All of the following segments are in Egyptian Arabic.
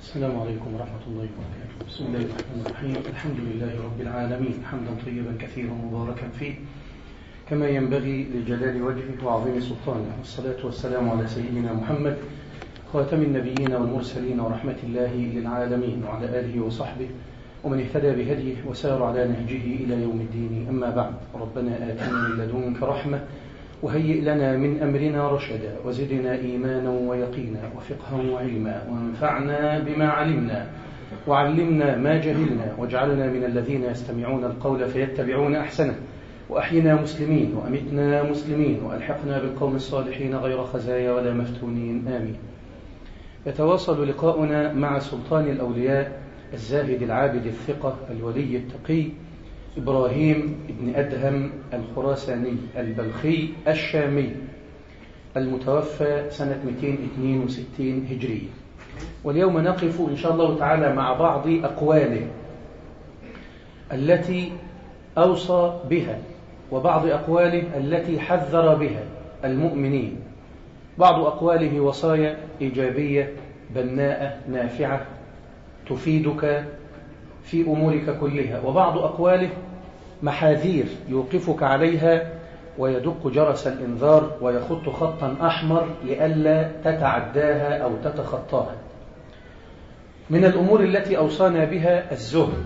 السلام عليكم ورحمة الله وبركاته بسم الله الرحمن الرحيم الحمد لله رب العالمين حمدا طيبا كثيرا مباركا فيه كما ينبغي لجلال وجهه وعظيم سلطانه والصلاة والسلام على سيدنا محمد خاتم النبيين والمرسلين ورحمة الله للعالمين وعلى آله وصحبه ومن اهتدى بهديه وسار على نهجه إلى يوم الدين أما بعد ربنا آتنا من لدنك رحمة وهيئ لنا من أمرنا رشدا وزدنا إيمانا ويقينا وفقها وعلما وانفعنا بما علمنا وعلمنا ما جهلنا واجعلنا من الذين يستمعون القول فيتبعون أحسنه وأحينا مسلمين وأمتنا مسلمين وألحقنا بالقوم الصالحين غير خزايا ولا مفتونين آمين يتواصل لقاؤنا مع سلطان الأولياء الزاهد العابد الثقة الولي التقي إبراهيم بن أدهم الخراساني البلخي الشامي المتوفى سنة 262 هجرية واليوم نقف إن شاء الله تعالى مع بعض أقواله التي أوصى بها وبعض أقواله التي حذر بها المؤمنين بعض أقواله وصايا إيجابية بناءة نافعة تفيدك في أمورك كلها وبعض أقواله محاذير يوقفك عليها ويدق جرس الإنذار ويخط خطا أحمر لئلا تتعداها أو تتخطاها من الأمور التي أوصانا بها الزهد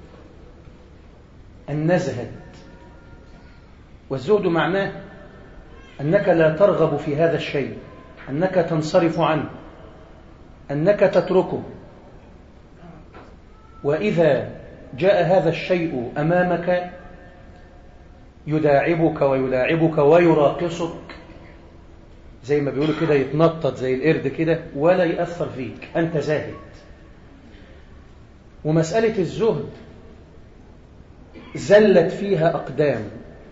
أن نزهد والزهد معناه أنك لا ترغب في هذا الشيء أنك تنصرف عنه أنك تتركه وإذا جاء هذا الشيء أمامك يداعبك ويلاعبك ويراقصك زي ما بيقولوا كده يتنطط زي القرد كده ولا يأثر فيك أنت زاهد ومسألة الزهد زلت فيها أقدام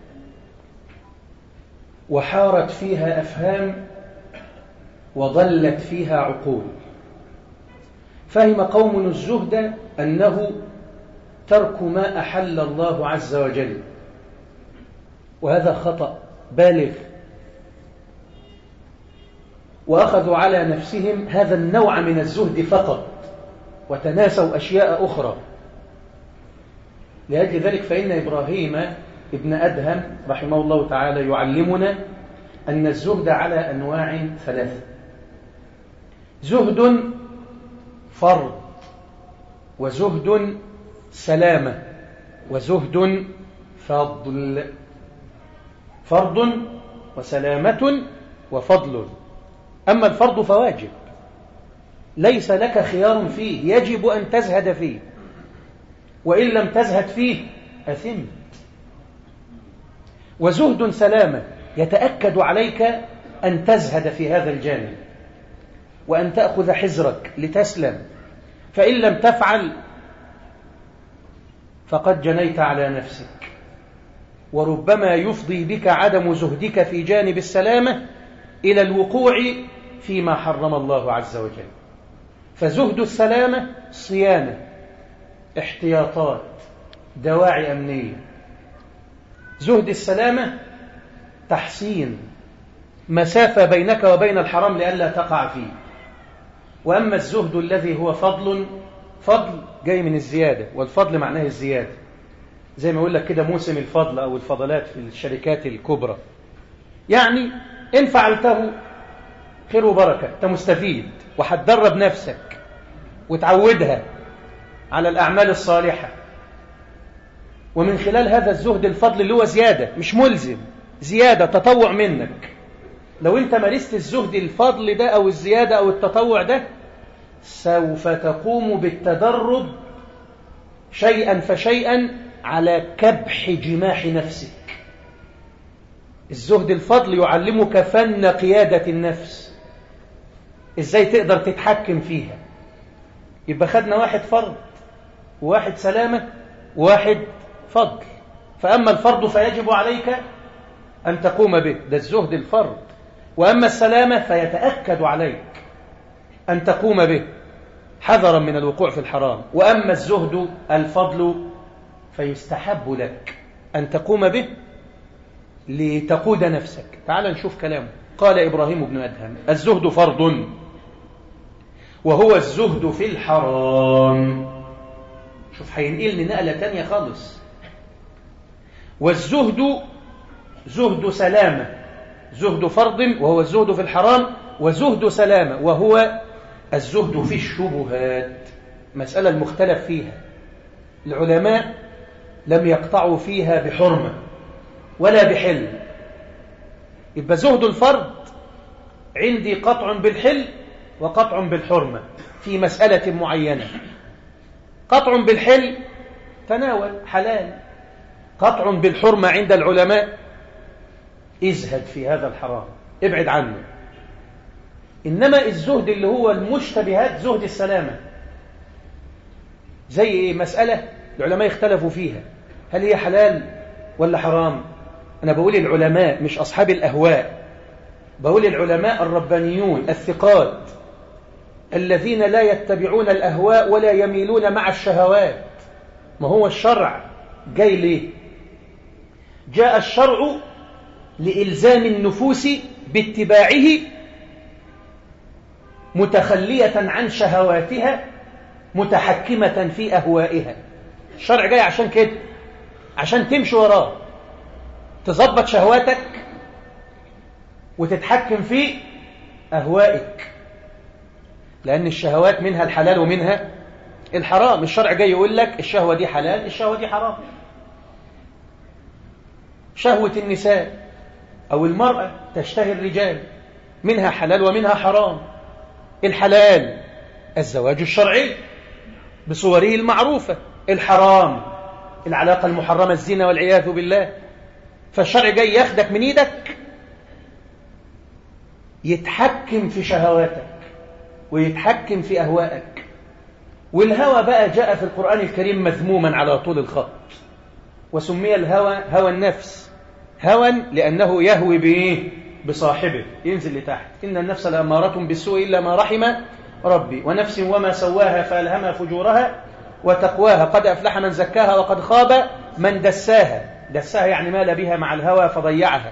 وحارت فيها أفهام وضلت فيها عقول فهم قوم الزهد أنه ترك ما أحل الله عز وجل وهذا خطأ بالغ وأخذوا على نفسهم هذا النوع من الزهد فقط وتناسوا أشياء أخرى لأجل ذلك فإن إبراهيم ابن أدهم رحمه الله تعالى يعلمنا أن الزهد على أنواع ثلاثة زهد فرض وزهد سلامة وزهد فضل فرض وسلامة وفضل أما الفرض فواجب ليس لك خيار فيه يجب أن تزهد فيه وإن لم تزهد فيه أثمت وزهد سلامة يتأكد عليك أن تزهد في هذا الجانب وأن تأخذ حزرك لتسلم فإن لم تفعل فقد جنيت على نفسك وربما يفضي بك عدم زهدك في جانب السلامة إلى الوقوع فيما حرم الله عز وجل فزهد السلامة صيانة احتياطات دواعي أمنية زهد السلامة تحسين مسافة بينك وبين الحرام لئلا تقع فيه وأما الزهد الذي هو فضل فضل جاي من الزيادة والفضل معناه الزيادة زي ما يقول لك كده موسم الفضل أو الفضلات في الشركات الكبرى يعني إن فعلته خير وبركة أنت مستفيد وهتدرب نفسك وتعودها على الأعمال الصالحة ومن خلال هذا الزهد الفضل اللي هو زيادة مش ملزم زيادة تطوع منك لو انت مارست الزهد الفضل ده أو الزيادة أو التطوع ده سوف تقوم بالتدرب شيئا فشيئا على كبح جماح نفسك الزهد الفضل يعلمك فن قيادة النفس ازاي تقدر تتحكم فيها يبقى خدنا واحد فرض وواحد سلامة وواحد فضل فأما الفرض فيجب عليك أن تقوم به ده الزهد الفرض وأما السلامة فيتأكد عليك أن تقوم به حذرا من الوقوع في الحرام وأما الزهد الفضل فيستحب لك أن تقوم به لتقود نفسك تعال نشوف كلامه قال إبراهيم بن أدهم الزهد فرض وهو الزهد في الحرام شوف هينقلني نقلة تانية خالص والزهد زهد سلامة زهد فرض وهو الزهد في الحرام وزهد سلامة وهو الزهد في الشبهات مسألة المختلف فيها العلماء لم يقطعوا فيها بحرمة ولا بحل يبقى زهد الفرد عندي قطع بالحل وقطع بالحرمة في مسألة معينة قطع بالحل تناول حلال قطع بالحرمة عند العلماء ازهد في هذا الحرام ابعد عنه إنما الزهد اللي هو المشتبهات زهد السلامة زي إيه مسألة العلماء اختلفوا فيها هل هي حلال ولا حرام أنا بقول العلماء مش أصحاب الأهواء بقول العلماء الربانيون الثقات الذين لا يتبعون الأهواء ولا يميلون مع الشهوات ما هو الشرع جاي ليه جاء الشرع لإلزام النفوس باتباعه متخلية عن شهواتها متحكمة في أهوائها الشرع جاي عشان كده عشان تمشي وراه تظبط شهواتك وتتحكم في أهوائك لأن الشهوات منها الحلال ومنها الحرام الشرع جاي يقول لك الشهوة دي حلال الشهوة دي حرام شهوة النساء أو المرأة تشتهي الرجال منها حلال ومنها حرام الحلال الزواج الشرعي بصوره المعروفة الحرام العلاقة المحرمة الزنا والعياذ بالله فالشرع جاي ياخدك من ايدك يتحكم في شهواتك ويتحكم في أهوائك والهوى بقى جاء في القرآن الكريم مذموما على طول الخط وسمي الهوى هوى النفس هوى لأنه يهوي بإيه؟ بصاحبه ينزل لتحت إن النفس لأمارة بالسوء إلا ما رحم ربي ونفس وما سواها فألهمها فجورها وتقواها قد أفلح من زكاها وقد خاب من دساها دساها يعني مال بها مع الهوى فضيعها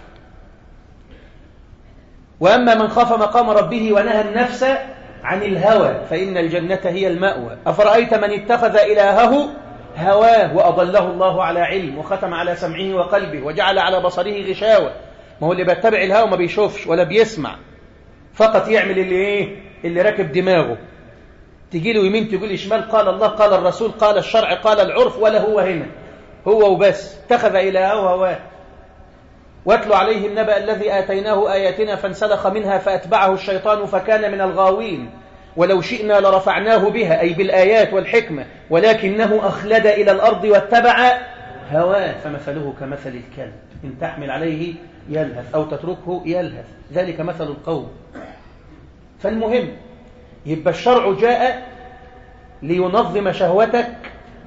وأما من خاف مقام ربه ونهى النفس عن الهوى فإن الجنة هي المأوى أفرأيت من اتخذ إلهه هواه وأضله الله على علم وختم على سمعه وقلبه وجعل على بصره غشاوة ما هو اللي بيتبع الهوى ما بيشوفش ولا بيسمع فقط يعمل اللي ايه اللي راكب دماغه تجي له يمين تقول لي شمال قال الله قال الرسول قال الشرع قال العرف ولا هو هنا هو وبس اتخذ إلهه هواه واتل عليه النبأ الذي آتيناه آياتنا فانسلخ منها فأتبعه الشيطان فكان من الغاوين ولو شئنا لرفعناه بها أي بالآيات والحكمة ولكنه أخلد إلى الأرض واتبع هواه فمثله كمثل الكلب إن تحمل عليه يلهث أو تتركه يلهث ذلك مثل القوم فالمهم يبقى الشرع جاء لينظم شهوتك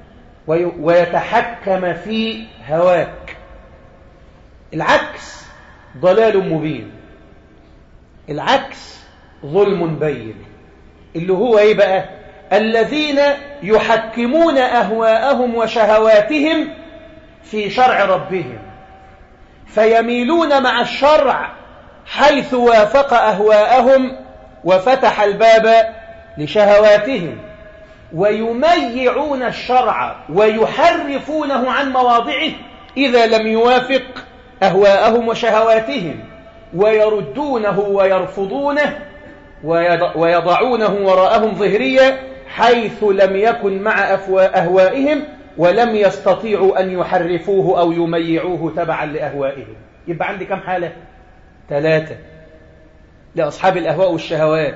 ويتحكم في هواك العكس ضلال مبين العكس ظلم بين اللي هو ايه بقى الذين يحكمون أهواءهم وشهواتهم في شرع ربهم فيميلون مع الشرع حيث وافق أهواءهم وفتح الباب لشهواتهم ويميعون الشرع ويحرفونه عن مواضعه إذا لم يوافق أهواءهم وشهواتهم ويردونه ويرفضونه ويضعونه وراءهم ظهريا حيث لم يكن مع أهوائهم ولم يستطيعوا أن يحرفوه أو يميعوه تبعا لأهوائهم يبقى عندي كم حالة؟ ثلاثة لأصحاب الأهواء والشهوات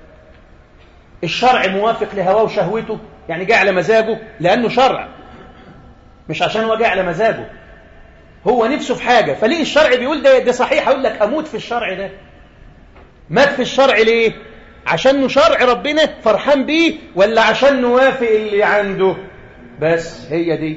الشرع موافق لهواه وشهوته يعني جاء على مزاجه لأنه شرع مش عشان هو جاء على مزاجه هو نفسه في حاجة فليه الشرع بيقول ده, ده صحيح أقول لك أموت في الشرع ده مات في الشرع ليه عشان شرع ربنا فرحان بيه ولا عشان نوافق اللي عنده بس هي دي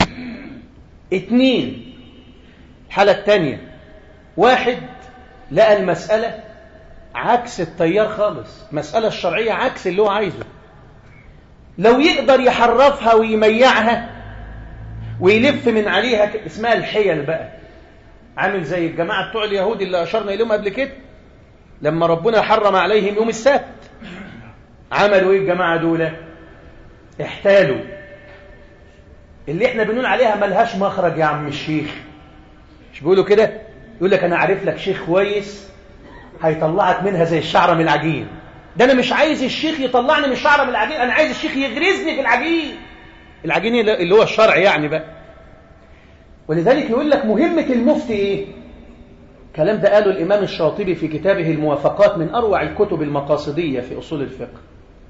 اتنين الحالة التانية واحد لقى المسألة عكس التيار خالص مسألة الشرعية عكس اللي هو عايزه لو يقدر يحرفها ويميعها ويلف من عليها اسمها الحيل بقى عامل زي الجماعة بتوع اليهود اللي أشرنا إليهم قبل كده لما ربنا حرم عليهم يوم السبت عملوا ايه الجماعة دول احتالوا اللي احنا بنقول عليها ملهاش مخرج يا عم الشيخ مش بيقولوا كده يقول لك انا عارف لك شيخ كويس هيطلعك منها زي الشعره من العجين ده انا مش عايز الشيخ يطلعني من الشعره من العجين انا عايز الشيخ يغرزني في العجين العجين اللي هو الشرع يعني بقى ولذلك يقول لك مهمة المفتي ايه كلام ده قاله الإمام الشاطبي في كتابه الموافقات من أروع الكتب المقاصدية في أصول الفقه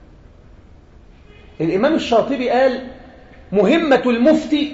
الإمام الشاطبي قال مهمة المفتي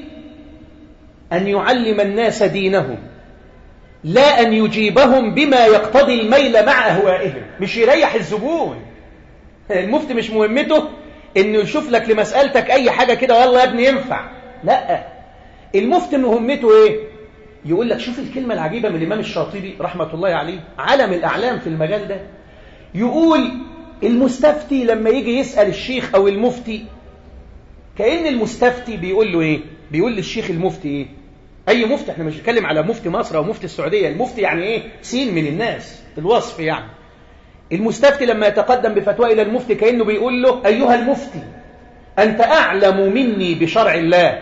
أن يعلم الناس دينهم لا أن يجيبهم بما يقتضي الميل مع أهوائهم مش يريح الزبون المفتي مش مهمته انه يشوف لك لمسألتك اي حاجة كده والله يا ابني ينفع لا المفتي مهمته ايه يقول لك شوف الكلمة العجيبة من الامام الشاطبي رحمة الله عليه علم الاعلام في المجال ده يقول المستفتي لما يجي يسأل الشيخ او المفتي كأن المستفتي بيقول له ايه بيقول للشيخ المفتي ايه اي مفتي احنا مش بنتكلم على مفتي مصر او مفتي السعودية المفتي يعني ايه سين من الناس الوصف يعني المستفتي لما يتقدم بفتوى إلى المفتي كأنه بيقول له أيها المفتي أنت أعلم مني بشرع الله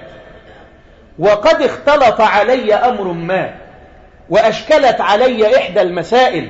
وقد اختلط علي أمر ما وأشكلت علي إحدى المسائل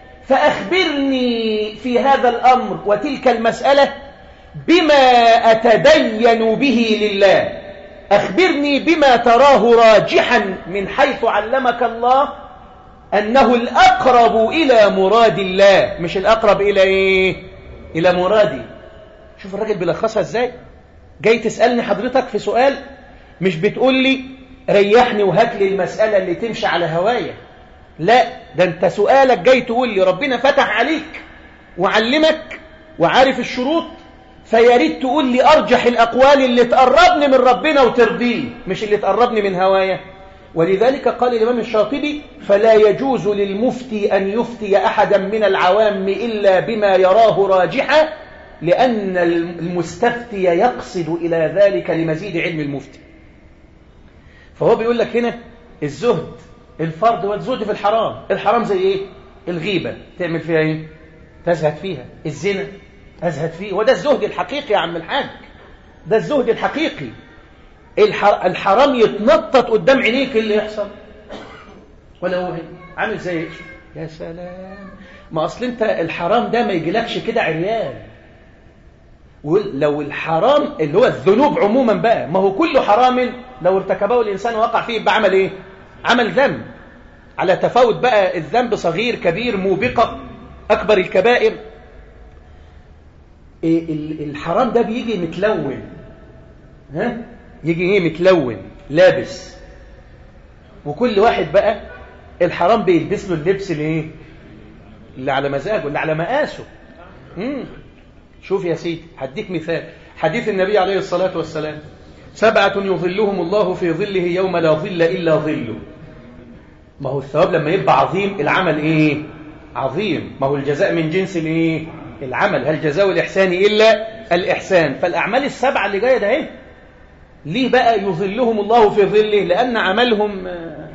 فأخبرني في هذا الأمر وتلك المسألة بما أتدين به لله أخبرني بما تراه راجحا من حيث علمك الله أنه الأقرب إلى مراد الله مش الأقرب إلى إيه إلى مرادي شوف الراجل بيلخصها إزاي جاي تسألني حضرتك في سؤال مش بتقول لي ريحني وهات لي المسألة اللي تمشي على هوايا لا ده انت سؤالك جاي تقول لي ربنا فتح عليك وعلمك وعارف الشروط فياريت تقول لي أرجح الأقوال اللي تقربني من ربنا وترضيه مش اللي تقربني من هوايا ولذلك قال الإمام الشاطبي فلا يجوز للمفتي أن يفتي أحدا من العوام إلا بما يراه راجحا لأن المستفتي يقصد إلى ذلك لمزيد علم المفتي فهو بيقول لك هنا الزهد الفرض والزهد في الحرام الحرام زي إيه؟ الغيبة تعمل فيها إيه؟ تزهد فيها الزنا أزهد فيه وده الزهد الحقيقي يا عم الحاج ده الزهد الحقيقي الحرام يتنطط قدام عينيك اللي يحصل ولا هو عامل زي ايش يا سلام ما اصل انت الحرام ده ما يجيلكش كده عريان ولو الحرام اللي هو الذنوب عموما بقى ما هو كل حرام لو ارتكبه الانسان وقع فيه يبقى عمل ايه عمل ذنب على تفاوت بقى الذنب صغير كبير موبقة أكبر الكبائر الحرام ده بيجي متلون ها يجي ايه متلون لابس وكل واحد بقى الحرام بيلبس له اللبس الايه اللي على مزاجه اللي على مقاسه امم شوف يا سيدي هديك مثال حديث النبي عليه الصلاة والسلام سبعة يظلهم الله في ظله يوم لا ظل إلا ظله ما هو الثواب لما يبقى عظيم العمل ايه عظيم ما هو الجزاء من جنس الايه العمل هل جزاء الإحسان إلا الإحسان فالأعمال السبعة اللي جاية ده ايه ليه بقى يظلهم الله في ظله لأن عملهم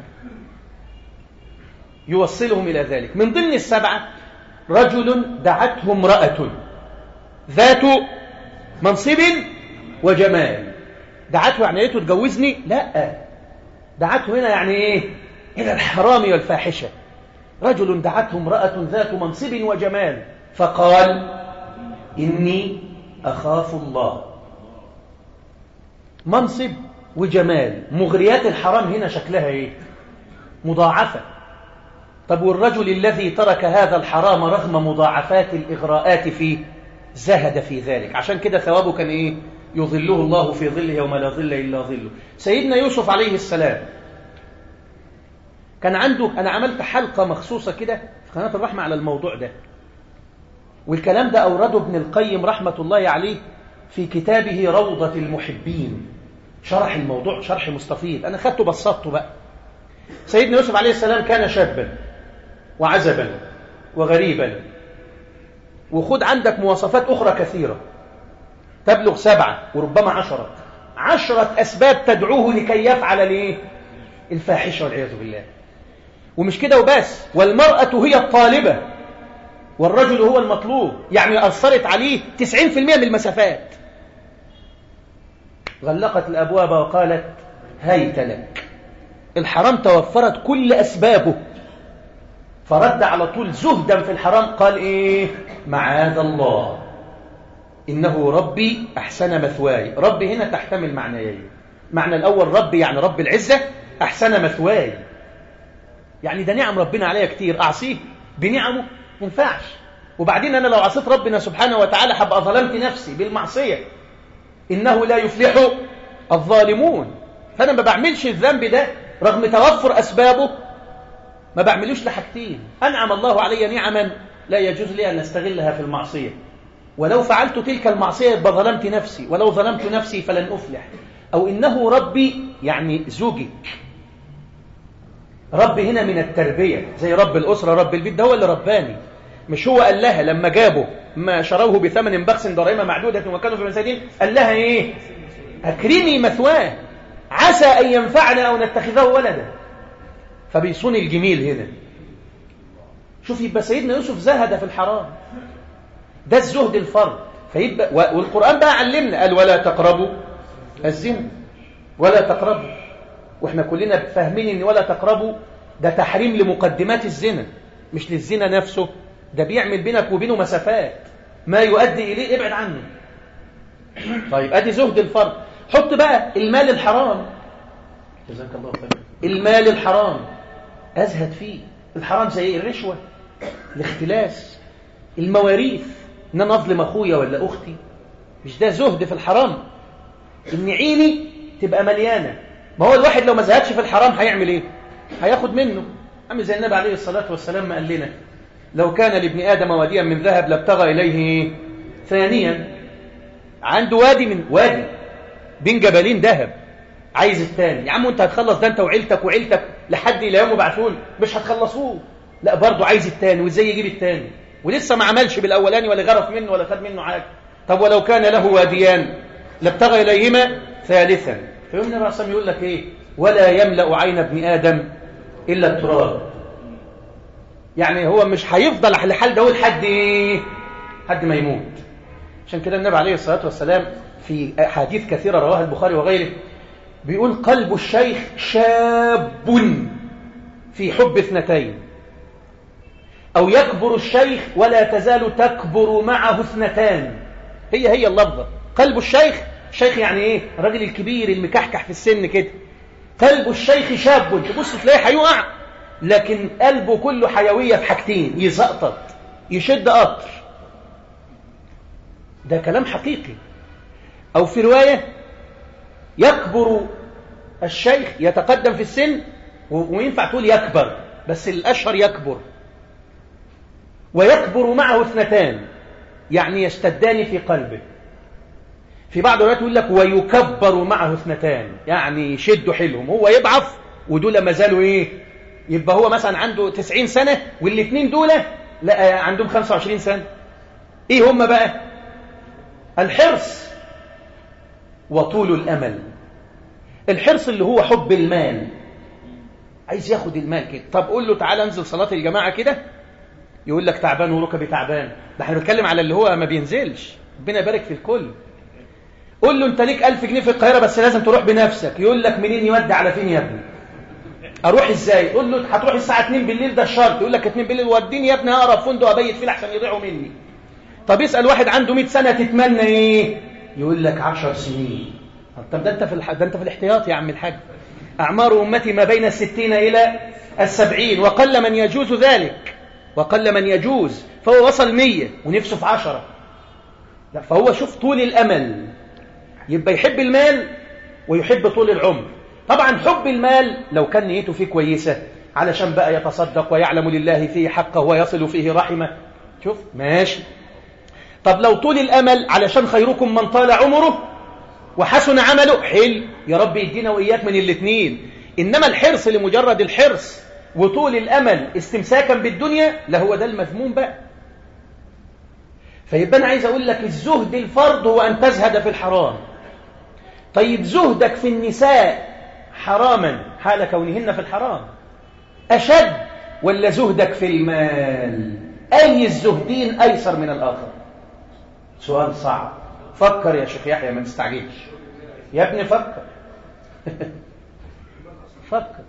يوصلهم إلى ذلك من ضمن السبعة رجل دعته امرأة ذات منصب وجمال دعته يعني ايه تتجوزني لا دعته هنا يعني ايه إلى الحرام والفاحشة رجل دعته امرأة ذات منصب وجمال فقال إني أخاف الله منصب وجمال مغريات الحرام هنا شكلها ايه مضاعفة طب والرجل الذي ترك هذا الحرام رغم مضاعفات الإغراءات فيه زهد في ذلك عشان كده ثوابه كان ايه يظله الله في ظله يوم لا ظل إلا ظله سيدنا يوسف عليه السلام كان عنده أنا عملت حلقة مخصوصة كده في قناة الرحمة على الموضوع ده والكلام ده أورده ابن القيم رحمة الله عليه في كتابه روضة المحبين شرح الموضوع شرح مستفيض أنا خدته بسطته بقى سيدنا يوسف عليه السلام كان شابا وعزبا وغريبا وخد عندك مواصفات أخرى كثيرة تبلغ سبعة وربما عشرة عشرة أسباب تدعوه لكي يفعل ليه الفاحشة والعياذ بالله ومش كده وبس والمرأة هي الطالبة والرجل هو المطلوب يعني أثرت عليه 90% من المسافات غلقت الأبواب وقالت هيت لك الحرام توفرت كل أسبابه فرد على طول زهدا في الحرام قال إيه معاذ الله إنه ربي أحسن مثواي ربي هنا تحتمل معنيين معنى الأول ربي يعني رب العزة أحسن مثواي يعني ده نعم ربنا عليا كتير أعصيه بنعمه ينفعش وبعدين أنا لو عصيت ربنا سبحانه وتعالى هبقى ظلمت نفسي بالمعصية إنه لا يفلح الظالمون فأنا ما بعملش الذنب ده رغم توفر أسبابه ما بعملوش لحاجتين أنعم الله علي نعما لا يجوز لي أن أستغلها في المعصية ولو فعلت تلك المعصية يبقى ظلمت نفسي ولو ظلمت نفسي فلن أفلح أو إنه ربي يعني زوجي ربي هنا من التربية زي رب الأسرة رب البيت ده هو اللي رباني مش هو قال لها لما جابه ما شروه بثمن بخس دراهم معدودة وكانوا في المساجين قال لها إيه أكرمي مثواه عسى أن ينفعنا أو نتخذه ولدا فبيصون الجميل هنا شوف يبقى سيدنا يوسف زهد في الحرام ده الزهد الفرد فيبقى والقرآن بقى علمنا قال ولا تقربوا الزنا ولا تقربوا واحنا كلنا فاهمين ان ولا تقربوا ده تحريم لمقدمات الزنا مش للزنا نفسه ده بيعمل بينك وبينه مسافات ما يؤدي اليه ابعد عنه طيب ادي زهد الفرد حط بقى المال الحرام جزاك الله خير المال الحرام ازهد فيه الحرام زي الرشوه الاختلاس المواريث ان انا اظلم اخويا ولا اختي مش ده زهد في الحرام ان عيني تبقى مليانه ما هو الواحد لو ما زهدش في الحرام هيعمل ايه هياخد منه عامل زي النبي عليه الصلاه والسلام ما قال لنا لو كان لابن ادم واديا من ذهب لابتغى اليه ثانيا عنده وادي من وادي بين جبلين ذهب عايز الثاني يا عم انت هتخلص ده انت وعيلتك وعيلتك لحد الى يوم يبعثون مش هتخلصوه لا برضه عايز الثاني وازاي يجيب الثاني ولسه ما عملش بالاولاني ولا غرف منه ولا خد منه حاجه طب ولو كان له واديان لابتغى اليهما ثالثا فيوم النبي عليه الصلاه يقول لك ايه ولا يملا عين ابن ادم الا التراب يعني هو مش هيفضل على الحال ده لحد ايه حد ما يموت عشان كده النبي عليه الصلاه والسلام في احاديث كثيره رواها البخاري وغيره بيقول قلب الشيخ شاب في حب اثنتين أو يكبر الشيخ ولا تزال تكبر معه اثنتان هي هي اللفظة قلب الشيخ الشيخ يعني ايه الراجل الكبير المكحكح في السن كده قلب الشيخ شاب تبص تلاقيه هيقع لكن قلبه كله حيوية في حاجتين يزقطط يشد قطر ده كلام حقيقي أو في رواية يكبر الشيخ يتقدم في السن وينفع تقول يكبر بس الأشهر يكبر ويكبر معه اثنتان يعني يشتدان في قلبه في بعض الوقت يقول لك ويكبر معه اثنتان يعني يشدوا حيلهم هو يضعف ودول ما زالوا ايه يبقى هو مثلا عنده 90 سنة والاثنين دول لا عندهم 25 سنة ايه هم بقى الحرص وطول الأمل الحرص اللي هو حب المال عايز ياخد المال كده طب قول له تعالى انزل صلاة الجماعة كده يقول لك تعبان وركبي تعبان ده احنا بنتكلم على اللي هو ما بينزلش ربنا يبارك في الكل قول له انت ليك 1000 جنيه في القاهره بس لازم تروح بنفسك يقول لك منين يودي على فين يا ابني اروح ازاي قول له هتروح الساعه 2 بالليل ده الشرط يقول لك 2 بالليل وديني يا ابني اقرب فندق ابيت فيه عشان يضيعوا مني طب اسال واحد عنده 100 سنه تتمنى ايه يقول لك 10 سنين طب ده انت في الح... ده انت في الاحتياط يا عم الحاج اعمار امتي ما بين الستين الى السبعين وقل من يجوز ذلك وقل من يجوز فهو وصل مية ونفسه في عشرة لا فهو شوف طول الأمل يبقى يحب المال ويحب طول العمر طبعا حب المال لو كان نيته فيه كويسة علشان بقى يتصدق ويعلم لله فيه حقه ويصل فيه رحمه شوف ماشي طب لو طول الأمل علشان خيركم من طال عمره وحسن عمله حل يا رب يدينا وإياك من الاثنين إنما الحرص لمجرد الحرص وطول الأمل استمساكا بالدنيا لا هو ده المذموم بقى فيبقى أنا عايز أقول لك الزهد الفرض هو أن تزهد في الحرام طيب زهدك في النساء حراما حال كونهن في الحرام أشد ولا زهدك في المال أي الزهدين أيسر من الآخر سؤال صعب فكر يا شيخ يحيى ما تستعجلش يا ابني فكر فكر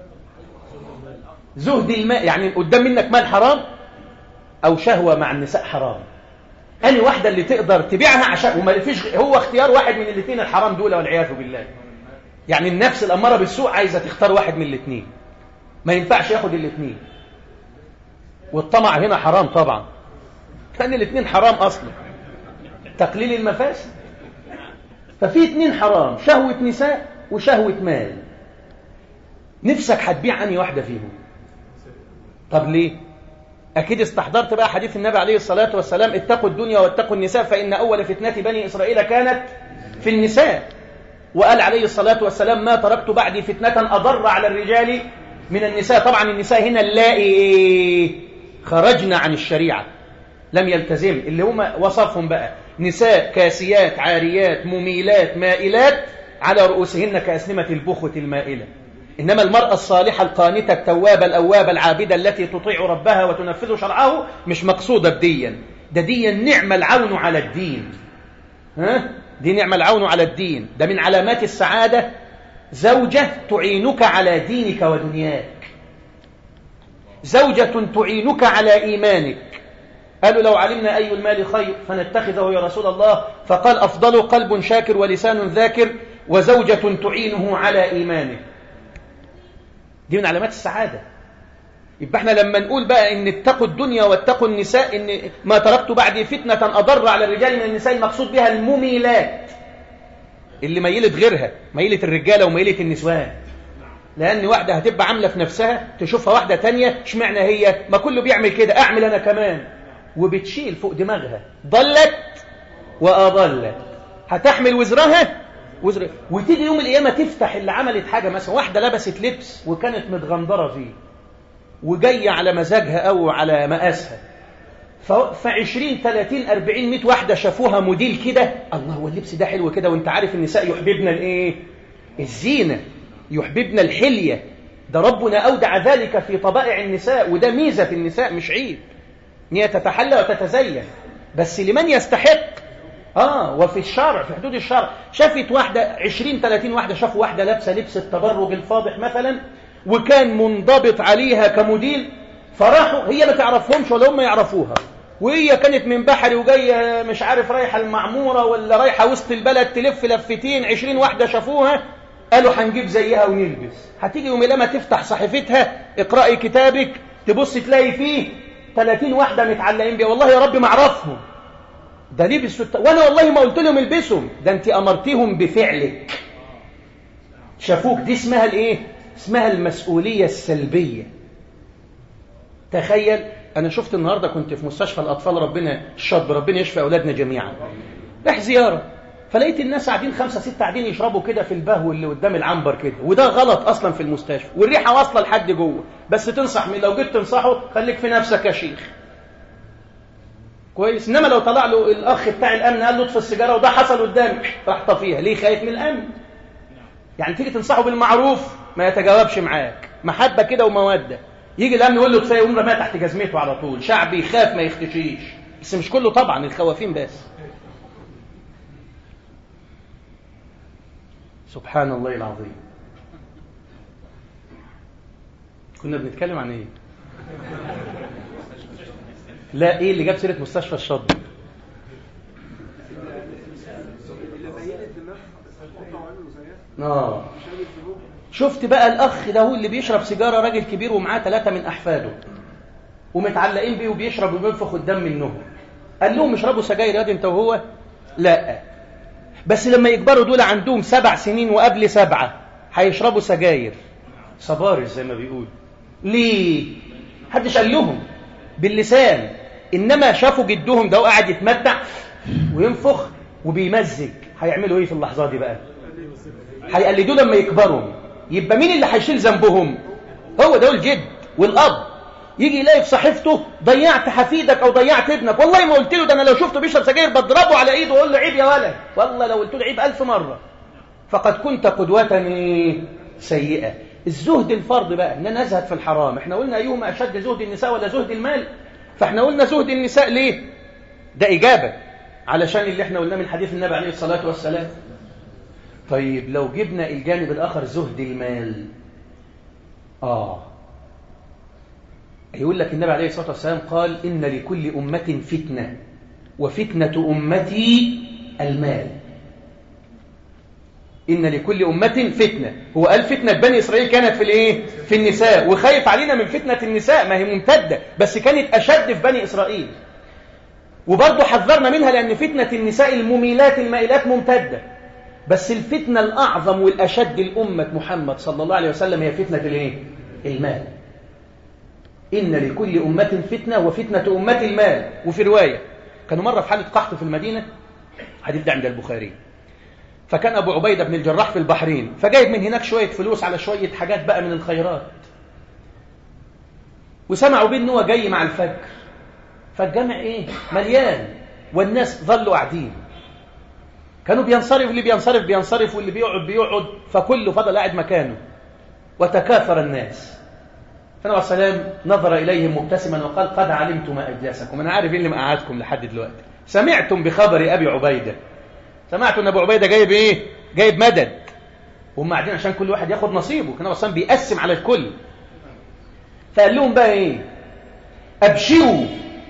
زهد الماء يعني قدام منك مال حرام أو شهوة مع النساء حرام أني واحدة اللي تقدر تبيعها عشان وما فيش هو اختيار واحد من الاثنين الحرام دول والعياذ بالله يعني النفس الأمارة بالسوء عايزة تختار واحد من الاثنين ما ينفعش ياخد الاثنين والطمع هنا حرام طبعا كان الاثنين حرام أصلا تقليل المفاسد ففي اثنين حرام شهوة نساء وشهوة مال نفسك هتبيع أنهي واحدة فيهم طب ليه أكيد استحضرت بقى حديث النبي عليه الصلاة والسلام اتقوا الدنيا واتقوا النساء فإن أول فتنة بني إسرائيل كانت في النساء وقال عليه الصلاة والسلام ما تركت بعدي فتنة أضر على الرجال من النساء طبعا النساء هنا اللائي خرجنا عن الشريعة لم يلتزم اللي هم وصفهم بقى نساء كاسيات عاريات مميلات مائلات على رؤوسهن كأسنمة البخت المائلة إنما المرأة الصالحة القانتة التوابة الأوابة العابدة التي تطيع ربها وتنفذ شرعه مش مقصودة بديا ده ديا نعم العون على الدين ها؟ دي نعم العون على الدين ده من علامات السعادة زوجة تعينك على دينك ودنياك زوجة تعينك على إيمانك قالوا لو علمنا أي المال خير فنتخذه يا رسول الله فقال أفضل قلب شاكر ولسان ذاكر وزوجة تعينه على إيمانه دي من علامات السعادة يبقى احنا لما نقول بقى ان اتقوا الدنيا واتقوا النساء ان ما تركت بعدي فتنة اضر على الرجال من النساء المقصود بها المميلات اللي ميلت غيرها ميلت الرجالة وميلت النسوان لان واحدة هتبقى عاملة في نفسها تشوفها واحدة تانية اشمعنى هي ما كله بيعمل كده اعمل انا كمان وبتشيل فوق دماغها ضلت واضلت هتحمل وزرها وزر وتيجي يوم القيامة تفتح اللي عملت حاجة مثلا واحدة لبست لبس وكانت متغندرة فيه وجاية على مزاجها أو على مقاسها فعشرين ثلاثين أربعين مئة واحدة شافوها موديل كده الله هو اللبس ده حلو كده وانت عارف النساء يحببنا الايه الزينة يحببنا الحلية ده ربنا أودع ذلك في طبائع النساء وده ميزة في النساء مش عيب ان هي تتحلى وتتزين بس لمن يستحق آه وفي الشرع في حدود الشرع شافت واحدة عشرين ثلاثين واحدة شافوا واحدة لابسة لبس التبرج الفاضح مثلا وكان منضبط عليها كموديل فراحوا هي ما تعرفهمش ولا هم يعرفوها وهي كانت من بحري وجاية مش عارف رايحة المعمورة ولا رايحة وسط البلد تلف لفتين عشرين واحدة شافوها قالوا هنجيب زيها ونلبس هتيجي يوم لما تفتح صحيفتها اقرأي كتابك تبص تلاقي فيه 30 واحدة متعلقين بيها والله يا رب ما اعرفهم ده لبسوا الت... وانا والله ما قلت لهم البسهم ده انت امرتهم بفعلك شافوك دي اسمها الايه اسمها المسؤولية السلبية تخيل انا شفت النهاردة كنت في مستشفى الاطفال ربنا الشاب ربنا يشفي اولادنا جميعا راح زيارة فلقيت الناس قاعدين خمسة ستة قاعدين يشربوا كده في البهو اللي قدام العنبر كده وده غلط اصلا في المستشفى والريحة واصلة لحد جوه بس تنصح من لو جيت تنصحه خليك في نفسك يا شيخ كويس انما لو طلع له الاخ بتاع الامن قال له اطفي السيجاره وده حصل قدامك راح طفيها ليه خايف من الامن يعني تيجي تنصحه بالمعروف ما يتجاوبش معاك محبه كده وموده يجي الامن يقول له كفايه يقوم رماه تحت جزمته على طول شعبي يخاف ما يختشيش بس مش كله طبعا الخوافين بس سبحان الله العظيم كنا بنتكلم عن ايه لا ايه اللي جاب سيره مستشفى الشاطبي اه شفت بقى الاخ ده هو اللي بيشرب سيجاره راجل كبير ومعاه ثلاثه من احفاده ومتعلقين بيه وبيشرب وبينفخ الدم منهم قال لهم اشربوا سجاير يا انت وهو لا بس لما يكبروا دول عندهم سبع سنين وقبل سبعه هيشربوا سجاير صبارس زي ما بيقول ليه محدش قال لهم باللسان إنما شافوا جدهم ده وقاعد يتمتع وينفخ وبيمزج هيعملوا إيه في اللحظة دي بقى هيقلدوه لما يكبروا يبقى مين اللي هيشيل ذنبهم هو ده الجد والأب يجي يلاقي في صحيفته ضيعت حفيدك أو ضيعت ابنك والله ما قلت له ده أنا لو شفته بيشرب سجاير بضربه على إيده وأقول له عيب يا ولد والله لو قلت له عيب ألف مرة فقد كنت قدوة سيئة الزهد الفرض بقى ان انا ازهد في الحرام احنا قلنا ايهما اشد زهد النساء ولا زهد المال فاحنا قلنا زهد النساء ليه ده إجابة علشان اللي احنا قلناه من حديث النبي عليه الصلاة والسلام طيب لو جبنا الجانب الآخر زهد المال آه يقول لك النبي عليه الصلاة والسلام قال إن لكل أمة فتنة وفتنة أمتي المال إن لكل أمة فتنة هو قال فتنة بني إسرائيل كانت في الإيه؟ في النساء وخايف علينا من فتنة النساء ما هي ممتدة بس كانت أشد في بني إسرائيل وبرضه حذرنا منها لأن فتنة النساء المميلات المائلات ممتدة بس الفتنة الأعظم والأشد لأمة محمد صلى الله عليه وسلم هي فتنة الإيه؟ المال إن لكل أمة فتنة وفتنة أمة المال وفي رواية كانوا مرة في حالة قحط في المدينة حديث ده عند البخاري فكان أبو عبيدة بن الجراح في البحرين فجايب من هناك شوية فلوس على شوية حاجات بقى من الخيرات وسمعوا بيه ان هو جاي مع الفجر فالجامع ايه مليان والناس ظلوا قاعدين كانوا بينصرف اللي بينصرف بينصرف واللي بيقعد بيقعد فكله فضل قاعد مكانه وتكاثر الناس فالنبي عليه السلام نظر إليهم مبتسما وقال قد علمت ما أجلسكم أنا عارف إيه اللي مقعدكم لحد دلوقتي سمعتم بخبر أبي عبيدة سمعتوا أن أبو عبيدة جايب إيه جايب مدد وهم قاعدين عشان كل واحد ياخد نصيبه كان النبي بيقسم على الكل فقال لهم بقى إيه أبشروا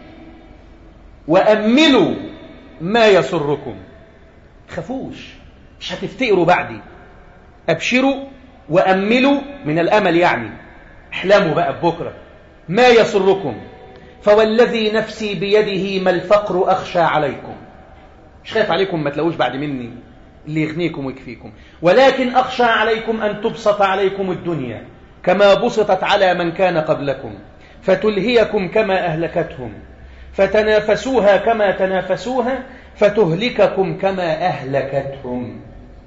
وأملوا ما يسركم خافوش مش هتفتقروا بعدي أبشروا وأملوا من الأمل يعني احلموا بقى ببكرة ما يسركم فوالذي نفسي بيده ما الفقر أخشى عليكم مش خايف عليكم ما تلاقوش بعد مني اللي يغنيكم ويكفيكم ولكن أخشى عليكم أن تبسط عليكم الدنيا كما بسطت على من كان قبلكم فتلهيكم كما أهلكتهم فتنافسوها كما تنافسوها فتهلككم كما أهلكتهم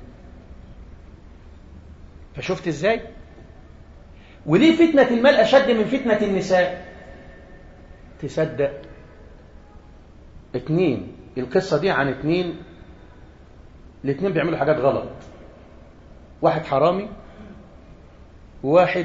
فشفت ازاي وليه فتنة المال أشد من فتنة النساء تصدق اتنين القصة دي عن اتنين الاتنين بيعملوا حاجات غلط واحد حرامي وواحد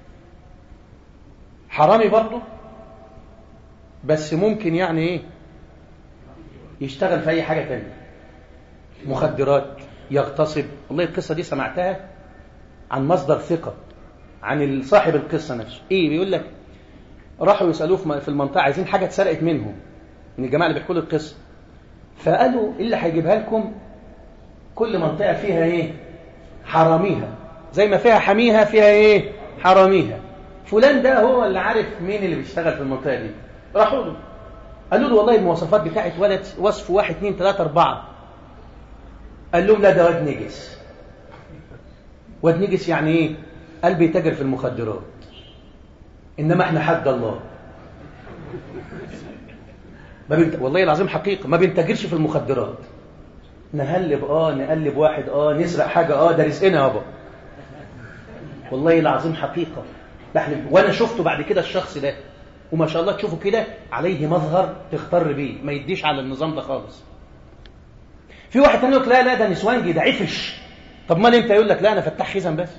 حرامي برضه بس ممكن يعني ايه يشتغل في اي حاجة تانية مخدرات يغتصب والله القصة دي سمعتها عن مصدر ثقة عن صاحب القصة نفسه ايه بيقول لك راحوا يسألوه في المنطقة عايزين حاجة اتسرقت منهم من الجماعة اللي بيحكوا القصة فقالوا إيه اللي هيجيبها لكم كل منطقة فيها ايه حراميها زي ما فيها حميها فيها ايه حراميها فلان ده هو اللي عارف مين اللي بيشتغل في المنطقة دي راحوا له قالوا له والله المواصفات بتاعت ولد وصف واحد اثنين ثلاثة أربعة قال لهم لا ده واد نجس واد نجس يعني ايه قال بيتاجر في المخدرات انما احنا حد الله ما بنت... والله العظيم حقيقة ما بنتاجرش في المخدرات نهلب اه نقلب واحد اه نسرق حاجة اه ده رزقنا يابا والله العظيم حقيقة بحلف وانا شفته بعد كده الشخص ده وما شاء الله تشوفه كده عليه مظهر تختار بيه ما يديش على النظام ده خالص في واحد تاني يقول لك لا لا ده نسوانجي ده عفش طب مال انت يقول لك لا انا فتح خزن بس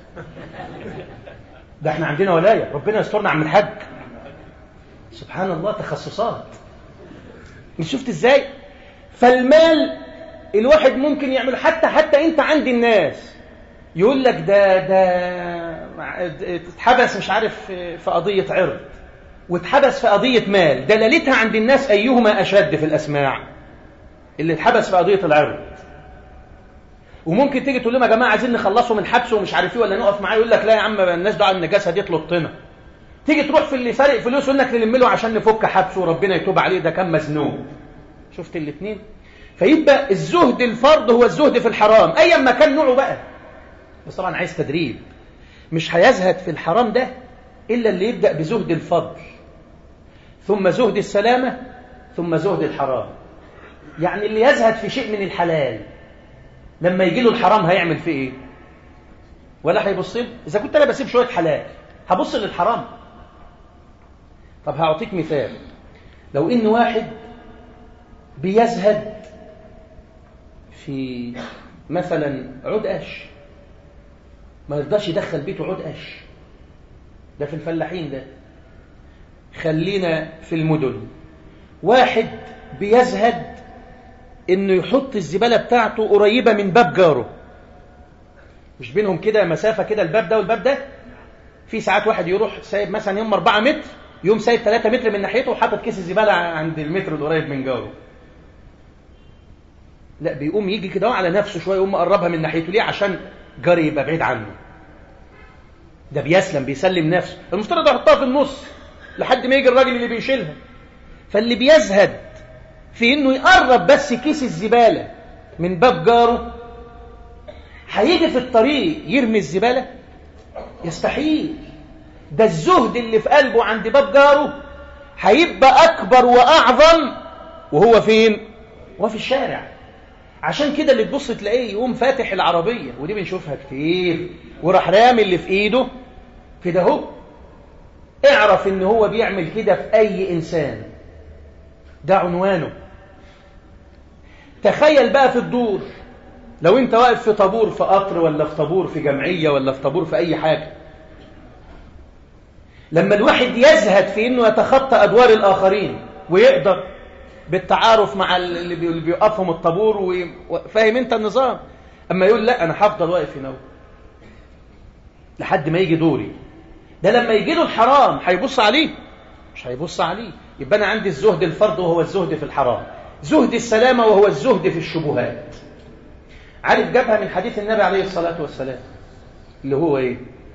ده احنا عندنا ولايه ربنا يسترنا عم الحاج سبحان الله تخصصات شفت ازاي فالمال الواحد ممكن يعمل حتى حتى انت عند الناس يقول لك ده ده اتحبس مش عارف في قضيه عرض واتحبس في قضيه مال دلالتها عند الناس ايهما اشد في الاسماع اللي اتحبس في قضيه العرض وممكن تيجي تقول لهم يا جماعه عايزين نخلصه من حبسه ومش عارف ايه ولا نقف معاه يقول لك لا يا عم الناس دعوه النجاسه دي تلطنا تيجي تروح في اللي سارق فلوس يقول لك نلم له عشان نفك حبسه وربنا يتوب عليه ده كان مزنوق شفت الاثنين فيبقى الزهد الفرض هو الزهد في الحرام ايا ما كان نوعه بقى بس طبعا عايز تدريب مش هيزهد في الحرام ده الا اللي يبدا بزهد الفضل ثم زهد السلامه ثم زهد الحرام يعني اللي يزهد في شيء من الحلال لما يجي له الحرام هيعمل فيه ايه ولا هيبص له اذا كنت انا بسيب شويه حلال هبص للحرام طب هعطيك مثال لو ان واحد بيزهد في مثلا عود قش ما يرضاش يدخل بيته عود قش ده في الفلاحين ده خلينا في المدن واحد بيزهد انه يحط الزبالة بتاعته قريبة من باب جاره مش بينهم كده مسافة كده الباب ده والباب ده في ساعات واحد يروح سايب مثلا يوم 4 متر يوم سايب 3 متر من ناحيته وحاطط كيس الزبالة عند المتر القريب من جاره لا بيقوم يجي كده على نفسه شوية يقوم مقربها من ناحيته ليه عشان جاري يبقى بعيد عنه ده بيسلم بيسلم نفسه المفترض يحطها في النص لحد ما يجي الراجل اللي بيشيلها فاللي بيزهد في انه يقرب بس كيس الزبالة من باب جاره هيجي في الطريق يرمي الزبالة يستحيل ده الزهد اللي في قلبه عند باب جاره هيبقى أكبر وأعظم وهو فين؟ وهو في الشارع عشان كده اللي تبص تلاقيه يقوم فاتح العربية ودي بنشوفها كتير وراح رامي اللي في ايده كده اهو اعرف ان هو بيعمل كده في اي انسان ده عنوانه تخيل بقى في الدور لو انت واقف في طابور في قطر ولا في طابور في جمعية ولا في طابور في اي حاجة لما الواحد يزهد في انه يتخطى ادوار الاخرين ويقدر بالتعارف مع اللي بيوقفهم الطابور وفاهم انت النظام اما يقول لا انا هفضل واقف هنا لحد ما يجي دوري ده لما يجي له الحرام هيبص عليه مش هيبص عليه يبقى انا عندي الزهد الفرض وهو الزهد في الحرام زهد السلامة وهو الزهد في الشبهات عارف جابها من حديث النبي عليه الصلاة والسلام اللي هو ايه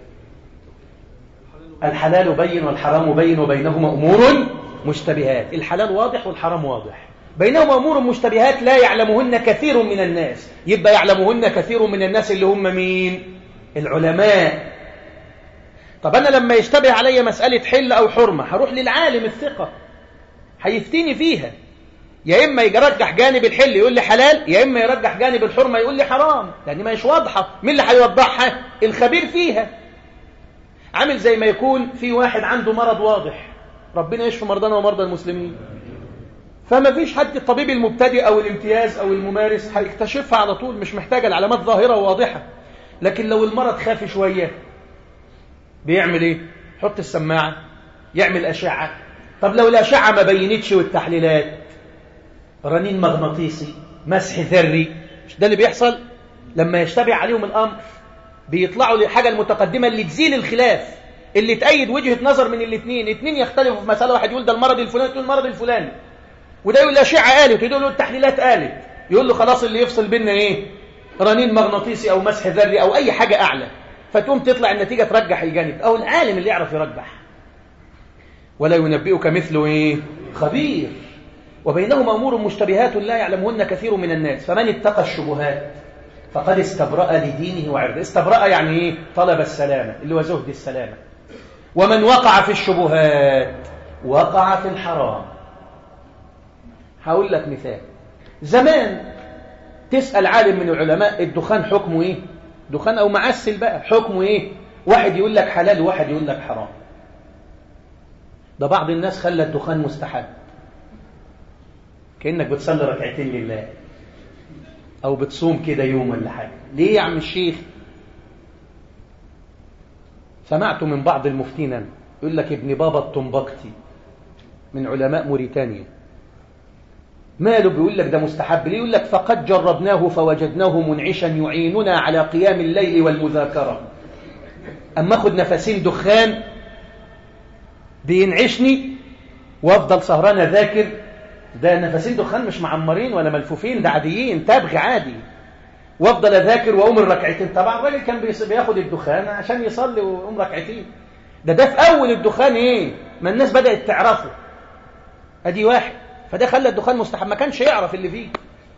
الحلال بين والحرام بين وبينهما أمور مشتبهات الحلال واضح والحرام واضح بينهما أمور مشتبهات لا يعلمهن كثير من الناس يبقى يعلمهن كثير من الناس اللي هم مين العلماء طب أنا لما يشتبه علي مسألة حل أو حرمة هروح للعالم الثقة هيفتيني فيها يا إما يرجح جانب الحل يقول لي حلال يا إما يرجح جانب الحرمة يقول لي حرام لأن ما مش واضحة مين اللي هيوضحها الخبير فيها عامل زي ما يكون في واحد عنده مرض واضح ربنا يشفي مرضانا ومرضى المسلمين فما فيش حد الطبيب المبتدئ أو الامتياز أو الممارس هيكتشفها على طول مش محتاجة العلامات ظاهرة وواضحة لكن لو المرض خافي شوية بيعمل ايه حط السماعة يعمل أشعة طب لو الأشعة ما بينتش والتحليلات رنين مغناطيسي مسح ذري مش ده اللي بيحصل لما يشتبه عليهم الأمر بيطلعوا للحاجة المتقدمة اللي تزيل الخلاف اللي تأيد وجهة نظر من الاثنين اثنين يختلفوا في مسألة واحد يقول ده المرض الفلاني تقول المرض الفلاني وده يقول الأشعة قالت وده يقول التحليلات قالت يقول له خلاص اللي يفصل بيننا ايه رنين مغناطيسي أو مسح ذري أو أي حاجة أعلى فتقوم تطلع النتيجة ترجح الجانب أو العالم اللي يعرف يرجح ولا ينبئك مثل إيه خبير وبينهما أمور مشتبهات لا يعلمهن كثير من الناس فمن اتقى الشبهات فقد استبرأ لدينه وعرضه استبرأ يعني إيه طلب السلامة اللي هو زهد السلامة ومن وقع في الشبهات وقع في الحرام هقول لك مثال زمان تسأل عالم من العلماء الدخان حكمه ايه دخان او معسل بقى حكمه ايه واحد يقول لك حلال وواحد يقول لك حرام ده بعض الناس خلى الدخان مستحب كأنك بتصلي ركعتين لله او بتصوم كده يوم ولا حاجة ليه يا عم الشيخ سمعت من بعض المفتين يقول لك ابن بابا الطنبكتي من علماء موريتانيا ماله بيقول لك ده مستحب ليه يقول لك فقد جربناه فوجدناه منعشا يعيننا على قيام الليل والمذاكرة أما أخذ نفسين دخان بينعشني وأفضل سهران أذاكر ده نفسين دخان مش معمرين ولا ملفوفين ده عاديين تبغ عادي وافضل اذاكر واقوم الركعتين طبعا الراجل كان بياخد الدخان عشان يصلي ويقوم ركعتين ده ده في اول الدخان ايه ما الناس بدات تعرفه ادي واحد فده خلى الدخان مستحب ما كانش يعرف اللي فيه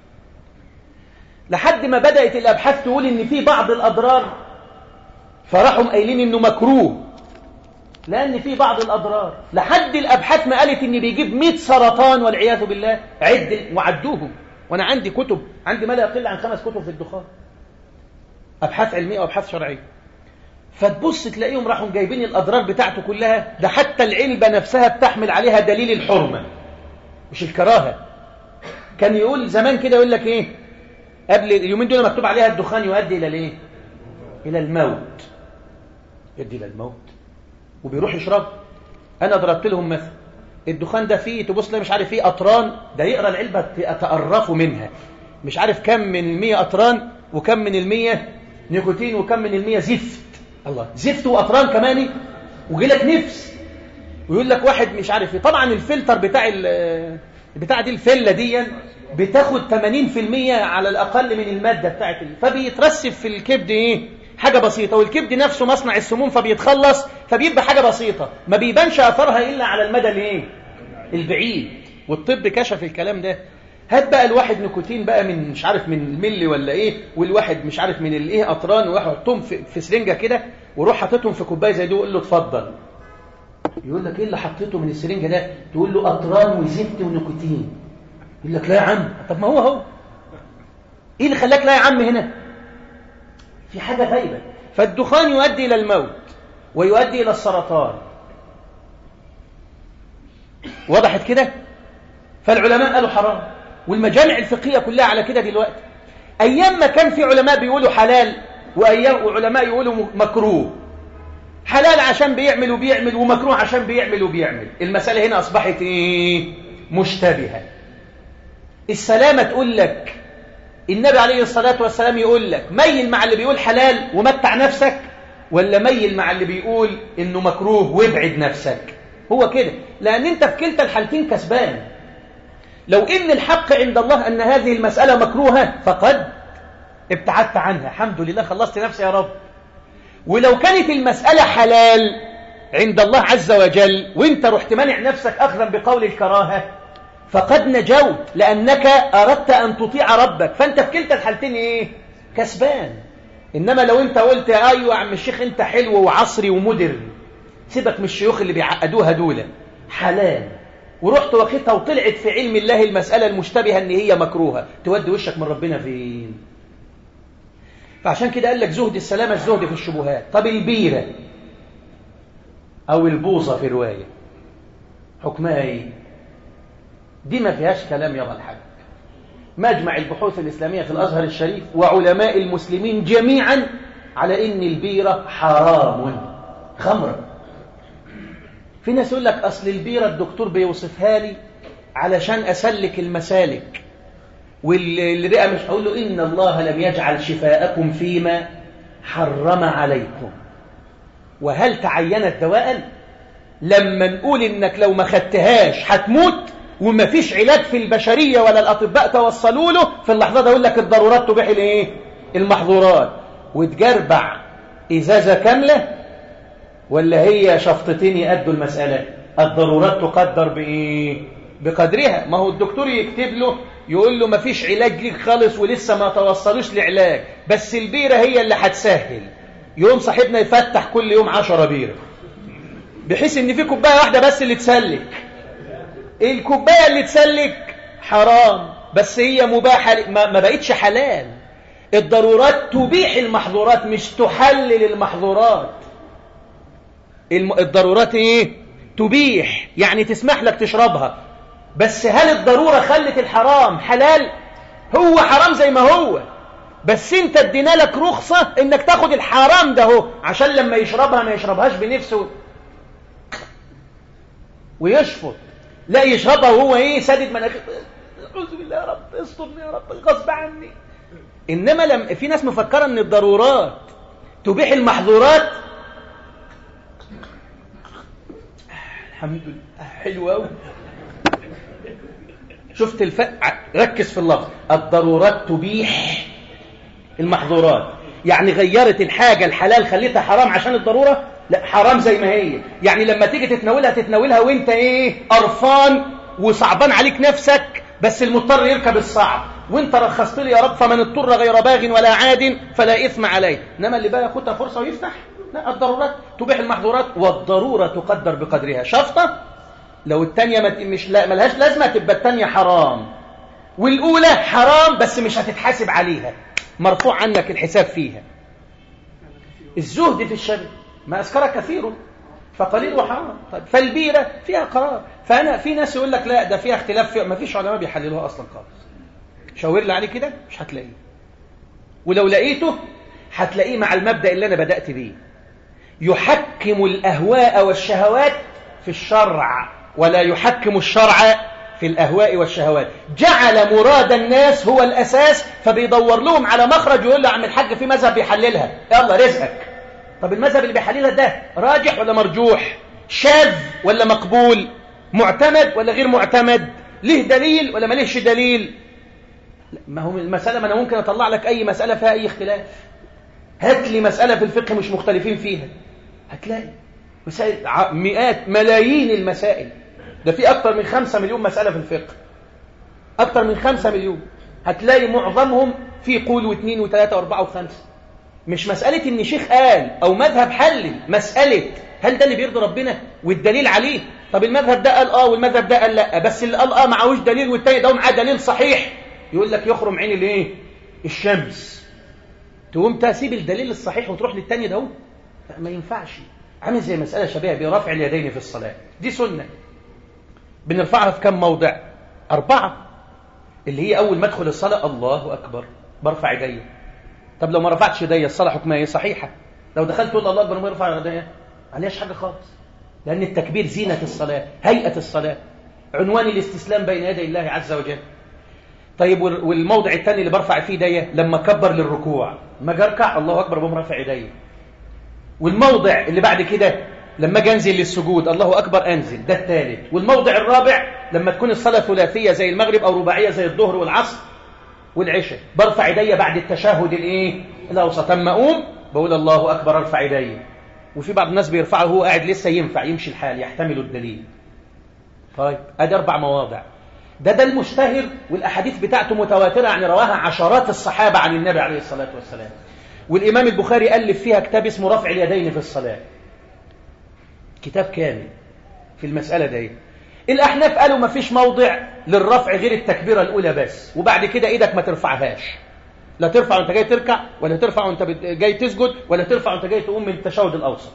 لحد ما بدات الابحاث تقول ان في بعض الاضرار فراحوا قايلين انه مكروه لان في بعض الاضرار لحد الابحاث ما قالت ان بيجيب 100 سرطان والعياذ بالله عد وعدوهم وانا عندي كتب عندي ما لا يقل عن خمس كتب في الدخان ابحاث علميه وابحاث شرعيه فتبص تلاقيهم راحوا جايبين الاضرار بتاعته كلها ده حتى العلبه نفسها بتحمل عليها دليل الحرمه مش الكراهه كان يقول زمان كده يقول لك ايه قبل اليومين دول مكتوب عليها الدخان يؤدي الى الايه الى الموت يؤدي الى الموت وبيروح يشرب انا ضربت لهم مثل الدخان ده فيه تبص مش عارف فيه قطران ده يقرا العلبه تقرفوا منها مش عارف كم من المية قطران وكم من المية نيكوتين وكم من المية زفت الله زفت وقطران كمان وجيلك نفس ويقول لك واحد مش عارف ايه طبعا الفلتر بتاع بتاع دي الفله دي بتاخد 80% على الاقل من الماده بتاعت فبيترسب في الكبد ايه حاجه بسيطه والكبد نفسه مصنع السموم فبيتخلص فبيبقى حاجه بسيطه ما بيبانش اثرها الا على المدى الايه البعيد والطب كشف الكلام ده هات بقى الواحد نيكوتين بقى من مش عارف من الملي ولا ايه والواحد مش عارف من الايه قطران وواحد حطهم في, في سرنجه كده وروح حاططهم في كوبايه زي دي وقول له اتفضل يقول لك ايه اللي حطيته من السرنجه ده تقول له قطران وزفت ونيكوتين يقول لك لا يا عم طب ما هو هو ايه اللي خلاك لا يا عم هنا في حاجه غايبه فالدخان يؤدي الى الموت ويؤدي الى السرطان وضحت كده فالعلماء قالوا حرام والمجامع الفقهيه كلها على كده دلوقتي ايام ما كان في علماء بيقولوا حلال وايام وعلماء يقولوا مكروه حلال عشان بيعمل وبيعمل ومكروه عشان بيعمل وبيعمل المسألة هنا أصبحت إيه؟ مشتبهة السلامة تقول لك النبي عليه الصلاة والسلام يقول لك ميل مع اللي بيقول حلال ومتع نفسك ولا ميل مع اللي بيقول إنه مكروه وابعد نفسك هو كده لأن أنت في كلتا الحالتين كسبان لو إن الحق عند الله أن هذه المسألة مكروهة فقد ابتعدت عنها الحمد لله خلصت نفسي يا رب ولو كانت المسألة حلال عند الله عز وجل وانت رحت منع نفسك أخذا بقول الكراهة فقد نجوت لأنك أردت أن تطيع ربك فأنت في كلتا الحالتين إيه؟ كسبان إنما لو أنت قلت أيوة يا عم الشيخ أنت حلو وعصري ومدر سيبك من الشيوخ اللي بيعقدوها دول حلال ورحت واخدها وطلعت في علم الله المسألة المشتبهة ان هي مكروهة تودي وشك من ربنا فين فعشان كده قال لك زهد السلامة الزهد في الشبهات طب البيرة أو البوصة في رواية حكمها ايه دي ما فيهاش كلام يا الحاج مجمع البحوث الإسلامية في الأزهر الشريف وعلماء المسلمين جميعا على إن البيرة حرام خمرة في ناس يقول لك أصل البيرة الدكتور بيوصفها لي علشان أسلك المسالك والرئة مش هقول له إن الله لم يجعل شفاءكم فيما حرم عليكم وهل تعينت دواء لما نقول إنك لو ما خدتهاش هتموت وما فيش علاج في البشرية ولا الأطباء توصلوا له في اللحظة ده يقول لك الضرورات تبيح الايه المحظورات وتجربع إزازة كاملة ولا هي شفطتين يأدوا المسألة الضرورات تقدر بإيه بقدرها ما هو الدكتور يكتب له يقول له ما فيش علاج ليك خالص ولسه ما توصلوش لعلاج بس البيرة هي اللي هتسهل يوم صاحبنا يفتح كل يوم عشرة بيرة بحيث ان في كوباية واحدة بس اللي تسلك الكوباية اللي تسلك حرام بس هي مباحة ما, ما بقتش حلال الضرورات تبيح المحظورات مش تحلل المحظورات الضرورات ايه تبيح يعني تسمح لك تشربها بس هل الضرورة خلت الحرام حلال هو حرام زي ما هو بس انت ادينا لك رخصة انك تاخد الحرام ده هو عشان لما يشربها ما يشربهاش بنفسه ويشفط لا يشربها وهو ايه سادد مناخير اعوذ بالله يا رب استرني يا رب غصب عني انما لم في ناس مفكره ان الضرورات تبيح المحظورات الحمد لله حلو قوي شفت الفرق ركز في اللفظ الضرورات تبيح المحظورات يعني غيرت الحاجة الحلال خليتها حرام عشان الضرورة لا حرام زي ما هي يعني لما تيجي تتناولها تتناولها وانت ايه قرفان وصعبان عليك نفسك بس المضطر يركب الصعب وانت رخصت لي يا رب فمن اضطر غير باغ ولا عاد فلا اثم عليه انما اللي بقى ياخدها فرصه ويفتح لا الضرورات تبيح المحظورات والضروره تقدر بقدرها شفطه لو الثانيه مش لا ملهاش لازمه تبقى الثانيه حرام والاولى حرام بس مش هتتحاسب عليها مرفوع عنك الحساب فيها الزهد في الشرب ما أسكر كثير فقليل وحرام طيب فالبيرة فيها قرار فأنا في ناس يقول لك لا ده فيها اختلاف فيها ما فيش علماء بيحللوها أصلا خالص شاور لي عليه كده مش هتلاقيه ولو لقيته هتلاقيه مع المبدأ اللي أنا بدأت بيه يحكم الأهواء والشهوات في الشرع ولا يحكم الشرع في الأهواء والشهوات جعل مراد الناس هو الأساس فبيدور لهم على مخرج ويقول له عم الحاج في مذهب بيحللها يلا رزقك طب المذهب اللي بيحللها ده راجح ولا مرجوح شاذ ولا مقبول معتمد ولا غير معتمد ليه دليل ولا مليهش دليل ما هو المسألة ما أنا ممكن أطلع لك أي مسألة فيها أي اختلاف هات لي مسألة في الفقه مش مختلفين فيها هتلاقي مسائل مئات ملايين المسائل ده في أكثر من خمسة مليون مسألة في الفقه أكثر من خمسة مليون هتلاقي معظمهم في قول واثنين وثلاثة وأربعة وخمسة مش مسألة إن شيخ قال أو مذهب حلل مسألة هل ده اللي بيرضي ربنا والدليل عليه طب المذهب ده قال آه والمذهب ده قال لا بس اللي قال آه معهوش دليل والتاني ده معاه دليل صحيح يقول لك يخرم عين الايه الشمس تقوم تسيب الدليل الصحيح وتروح للتاني ده ما ينفعش عامل زي مسألة شبيهة برفع اليدين في الصلاة دي سنة بنرفعها في كم موضع أربعة اللي هي أول ما أدخل الصلاة الله أكبر برفع يدي طب لو ما رفعتش يدي الصلاة حكمها ايه صحيحة لو دخلت تقول الله أكبر وما يرفع يدي عليهاش حاجة خالص لأن التكبير زينة الصلاة هيئة الصلاة عنوان الاستسلام بين يدي الله عز وجل طيب والموضع الثاني اللي برفع فيه ايديا لما كبر للركوع ما اركع الله اكبر بقوم رافع ايديا والموضع اللي بعد كده لما اجي انزل للسجود الله اكبر انزل ده الثالث والموضع الرابع لما تكون الصلاه ثلاثيه زي المغرب او رباعيه زي الظهر والعصر والعشاء برفع ايديا بعد التشهد الايه الاوسط اما اقوم بقول الله اكبر ارفع ايديا وفي بعض الناس بيرفعه وهو قاعد لسه ينفع يمشي الحال يحتمل الدليل طيب ادي اربع مواضع ده ده المشتهر والأحاديث بتاعته متواترة يعني رواها عشرات الصحابة عن النبي عليه الصلاة والسلام والإمام البخاري ألف فيها كتاب اسمه رفع اليدين في الصلاة كتاب كامل في المسألة دي الأحناف قالوا ما فيش موضع للرفع غير التكبيرة الأولى بس وبعد كده إيدك ما ترفعهاش لا ترفع وانت جاي تركع ولا ترفع وانت جاي تسجد ولا ترفع وانت جاي تقوم من التشهد الأوسط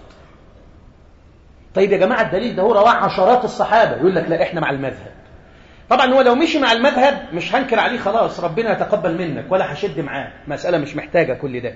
طيب يا جماعة الدليل ده هو رواه عشرات الصحابة يقول لك لا احنا مع المذهب طبعا هو لو مشي مع المذهب مش هنكر عليه خلاص ربنا يتقبل منك ولا هشد معاه مسألة مش محتاجة كل ده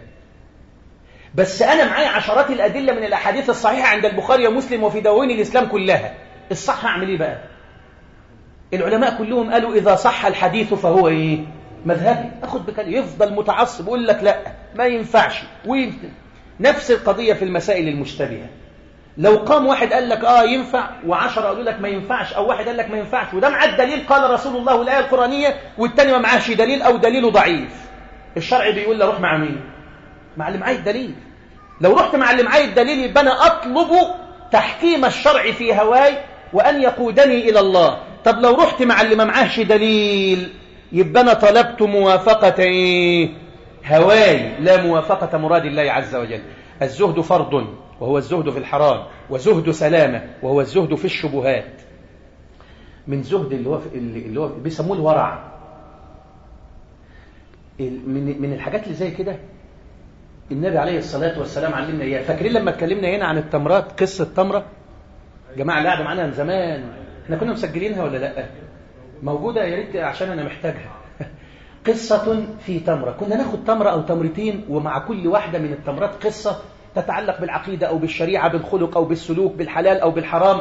بس أنا معايا عشرات الأدلة من الأحاديث الصحيحة عند البخاري ومسلم وفي دواوين الإسلام كلها الصح أعمل إيه بقى العلماء كلهم قالوا إذا صح الحديث فهو إيه مذهبي أخذ بكلمة يفضل متعصب يقول لك لا ما ينفعش ويمكن نفس القضية في المسائل المشتبهة لو قام واحد قال لك اه ينفع وعشرة قالوا لك ما ينفعش او واحد قال لك ما ينفعش وده معاه الدليل قال رسول الله الايه القرانيه والتاني ما معاش دليل او دليله ضعيف الشرع بيقول له روح مع مين مع اللي معاه الدليل لو رحت مع اللي معاه الدليل يبقى انا اطلب تحكيم الشرع في هواي وان يقودني الى الله طب لو رحت مع اللي ما معاهش دليل يبقى انا طلبت موافقه ايه هواي لا موافقه مراد الله عز وجل الزهد فرض وهو الزهد في الحرام وزهد سلامة وهو الزهد في الشبهات من زهد اللي هو اللي هو بيسموه الورع من من الحاجات اللي زي كده النبي عليه الصلاة والسلام علمنا اياها فاكرين لما اتكلمنا هنا عن التمرات قصة تمرة جماعة اللي قاعدة معانا من زمان احنا كنا مسجلينها ولا لا موجودة يا ريت عشان انا محتاجها قصة في تمرة كنا ناخد تمرة او تمرتين ومع كل واحدة من التمرات قصة تتعلق بالعقيدة أو بالشريعة بالخلق أو بالسلوك بالحلال أو بالحرام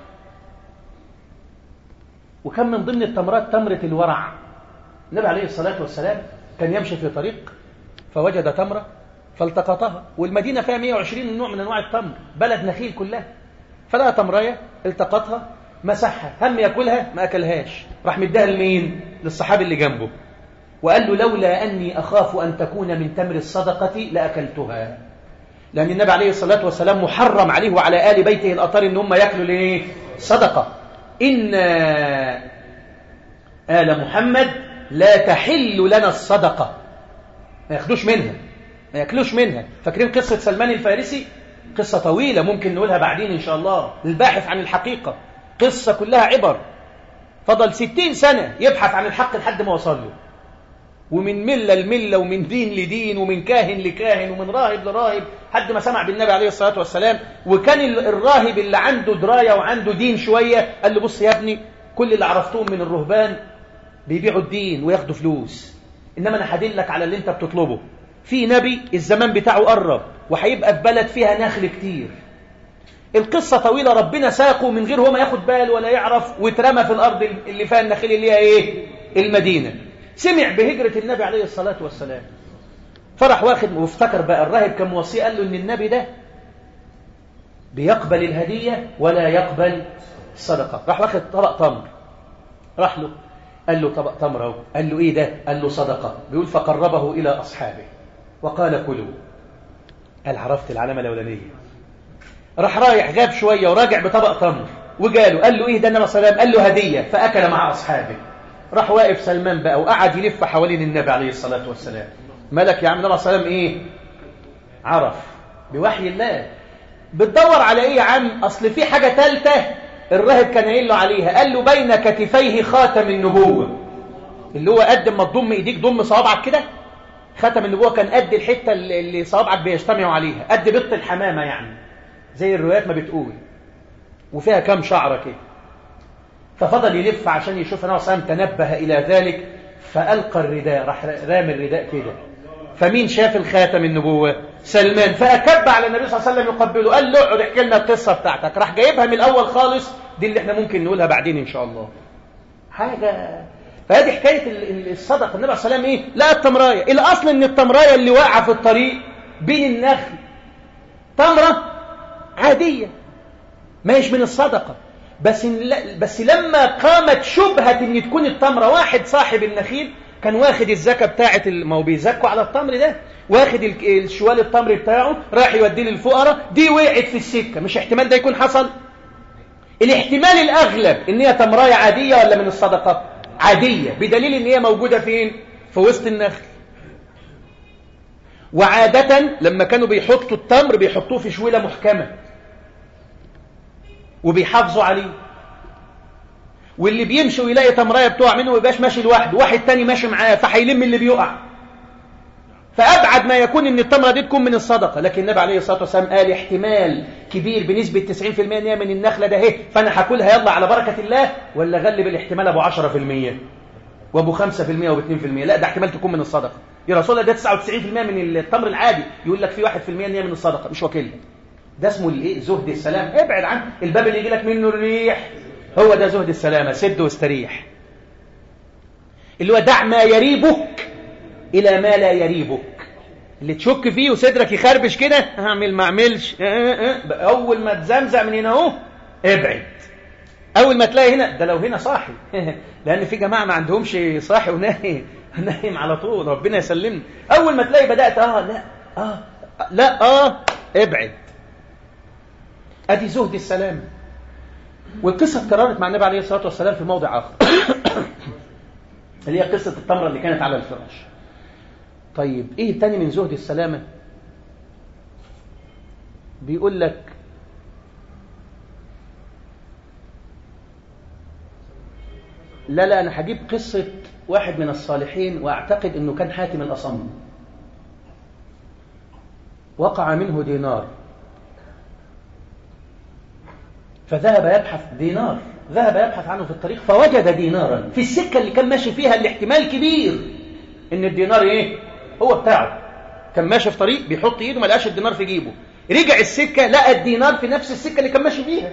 وكان من ضمن التمرات تمرة الورع النبي عليه الصلاة والسلام كان يمشي في طريق فوجد تمرة فالتقطها والمدينة فيها 120 نوع من أنواع التمر بلد نخيل كلها فلقى تمرية التقطها مسحها هم ياكلها ما أكلهاش راح مديها لمين للصحابي اللي جنبه وقال له لولا أني أخاف أن تكون من تمر الصدقة لأكلتها لأن النبي عليه الصلاة والسلام محرم عليه وعلى آل بيته الأطار إن هم يأكلوا ليه صدقة إن آل محمد لا تحل لنا الصدقة ما ياخدوش منها ما ياكلوش منها فاكرين قصة سلمان الفارسي قصة طويلة ممكن نقولها بعدين إن شاء الله الباحث عن الحقيقة قصة كلها عبر فضل ستين سنة يبحث عن الحق لحد ما وصل له ومن ملة لملة ومن دين لدين ومن كاهن لكاهن ومن راهب لراهب حد ما سمع بالنبي عليه الصلاة والسلام وكان الراهب اللي عنده دراية وعنده دين شوية قال له بص يا ابني كل اللي عرفتهم من الرهبان بيبيعوا الدين وياخدوا فلوس إنما أنا هدلك على اللي أنت بتطلبه في نبي الزمان بتاعه قرب وهيبقى في بلد فيها نخل كتير القصة طويلة ربنا ساقه من غير هو ما ياخد باله ولا يعرف واترمى في الأرض اللي فيها النخيل اللي هي إيه المدينة سمع بهجرة النبي عليه الصلاة والسلام فرح واخد وافتكر بقى الراهب كان موصيه قال له إن النبي ده بيقبل الهدية ولا يقبل الصدقة راح واخد طبق تمر راح له قال له طبق تمر اهو قال له ايه ده قال له صدقة بيقول فقربه الى اصحابه وقال كلوا قال عرفت العلامة الاولانية راح رايح غاب شوية وراجع بطبق تمر وجاله قال له ايه ده النبي صلى الله عليه وسلم قال له هدية فاكل مع اصحابه راح واقف سلمان بقى وقعد يلف حوالين النبي عليه الصلاة والسلام ملك يا عم النبي صلى الله عليه وسلم ايه عرف بوحي الله بتدور على ايه يا عم اصل في حاجة ثالثة الراهب كان قايل له عليها قال له بين كتفيه خاتم النبوة اللي هو قد ما تضم ايديك ضم صوابعك كده خاتم النبوة كان قد الحتة اللي صوابعك بيجتمعوا عليها قد بيض الحمامة يعني زي الروايات ما بتقول وفيها كام شعرة كده ففضل يلف عشان يشوف انا صلى تنبه الى ذلك فألقى الرداء راح رامي الرداء كده فمين شاف الخاتم النبوة سلمان فأكب على النبي صلى الله عليه وسلم يقبله قال له اقعد احكي لنا القصة بتاعتك راح جايبها من الأول خالص دي اللي احنا ممكن نقولها بعدين إن شاء الله حاجة فهذه حكاية الصدقة النبي صلى الله عليه وسلم إيه لا التمراية الأصل إن التمراية اللي واقعة في الطريق بين النخل تمرة عادية ماهيش من الصدقة بس بس لما قامت شبهة إن تكون التمرة واحد صاحب النخيل كان واخد الزكاة بتاعة ما هو بيزكوا على التمر ده واخد الشوال التمر بتاعه راح يوديه للفقراء دي وقعت في السكة مش احتمال ده يكون حصل الاحتمال الأغلب إن هي تمراية عادية ولا من الصدقة عادية بدليل إن هي موجودة فين في وسط النخل وعادة لما كانوا بيحطوا التمر بيحطوه في شويلة محكمة وبيحافظوا عليه واللي بيمشي ويلاقي تمرايه بتقع منه ما يبقاش ماشي لوحده واحد تاني ماشي معاه فهيلم اللي بيقع فأبعد ما يكون ان التمرة دي تكون من الصدقة لكن النبي عليه الصلاة والسلام قال احتمال كبير بنسبة 90% ان هي من النخلة ده اهي فانا هاكلها يلا على بركة الله ولا غلب الاحتمال ابو 10% وابو 5% وابو 2% لا ده احتمال تكون من الصدقة يا رسول الله ده 99% من التمر العادي يقول لك في 1% ان هي من الصدقة مش وكيل ده اسمه الايه زهد السلام ابعد عنه الباب اللي يجي لك منه الريح هو ده زهد السلامة سد واستريح اللي هو دع ما يريبك إلى ما لا يريبك اللي تشك فيه وصدرك يخربش كده هعمل ما اعملش أول ما تزمزع من هنا اهو ابعد أول ما تلاقي هنا ده لو هنا صاحي لأن في جماعة ما عندهمش صاحي ونايم نايم على طول ربنا يسلمنا أول ما تلاقي بدأت آه لا آه لا آه ابعد أدي زهد السلامه والقصة اتكررت مع النبي عليه الصلاة والسلام في موضع آخر اللي هي قصة التمرة اللي كانت على الفراش طيب ايه التاني من زهد السلامة بيقول لك لا لا انا هجيب قصة واحد من الصالحين واعتقد انه كان حاتم الاصم وقع منه دينار فذهب يبحث دينار ذهب يبحث عنه في الطريق فوجد دينارا في السكة اللي كان ماشي فيها الاحتمال كبير ان الدينار ايه هو بتاعه كان ماشي في طريق بيحط ايده ما لقاش الدينار في جيبه رجع السكة لقى الدينار في نفس السكة اللي كان ماشي فيها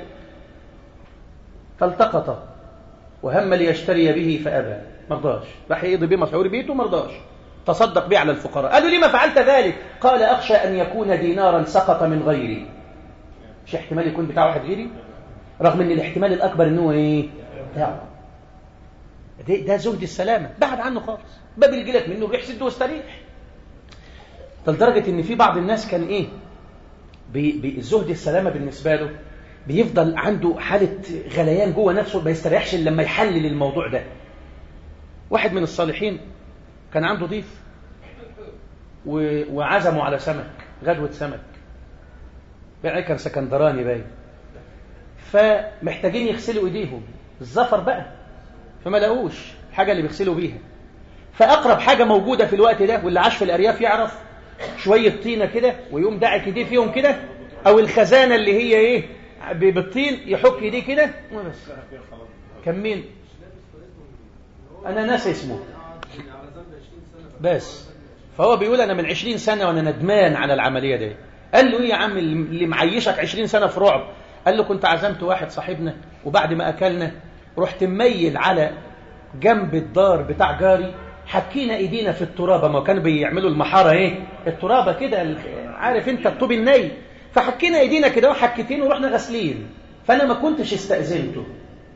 فالتقط وهم ليشتري به فأبى مرضاش راح يقضي بيه مفعول بيته مرضاش تصدق به على الفقراء قالوا لما فعلت ذلك قال أخشى أن يكون دينارا سقط من غيري مش احتمال يكون بتاع واحد غيري رغم ان الاحتمال الاكبر ان هو ايه بتاعه ده, ده زهد السلامه بعد عنه خالص باب يجي لك منه الريح سد واستريح لدرجه ان في بعض الناس كان ايه بالزهد السلامه بالنسبه له بيفضل عنده حاله غليان جوه نفسه ما يستريحش الا لما يحلل الموضوع ده واحد من الصالحين كان عنده ضيف وعزموا على سمك غدوه سمك يعني كان سكندراني باين فمحتاجين يغسلوا ايديهم الزفر بقى فما لقوش الحاجه اللي بيغسلوا بيها فاقرب حاجه موجوده في الوقت ده واللي عاش في الارياف يعرف شويه طينه كده ويقوم داعك ايديه فيهم كده او الخزانه اللي هي ايه بالطين يحك ايديه كده وبس كان مين انا ناسي اسمه بس فهو بيقول انا من 20 سنه وانا ندمان على العمليه دي قال له ايه يا عم اللي معيشك 20 سنه في رعب قال له كنت عزمت واحد صاحبنا وبعد ما أكلنا رحت مميل على جنب الدار بتاع جاري حكينا ايدينا في الترابة ما كانوا بيعملوا المحارة ايه الترابة كده عارف انت الطوب الني فحكينا ايدينا كده وحكتين ورحنا غسلين فانا ما كنتش استأذنته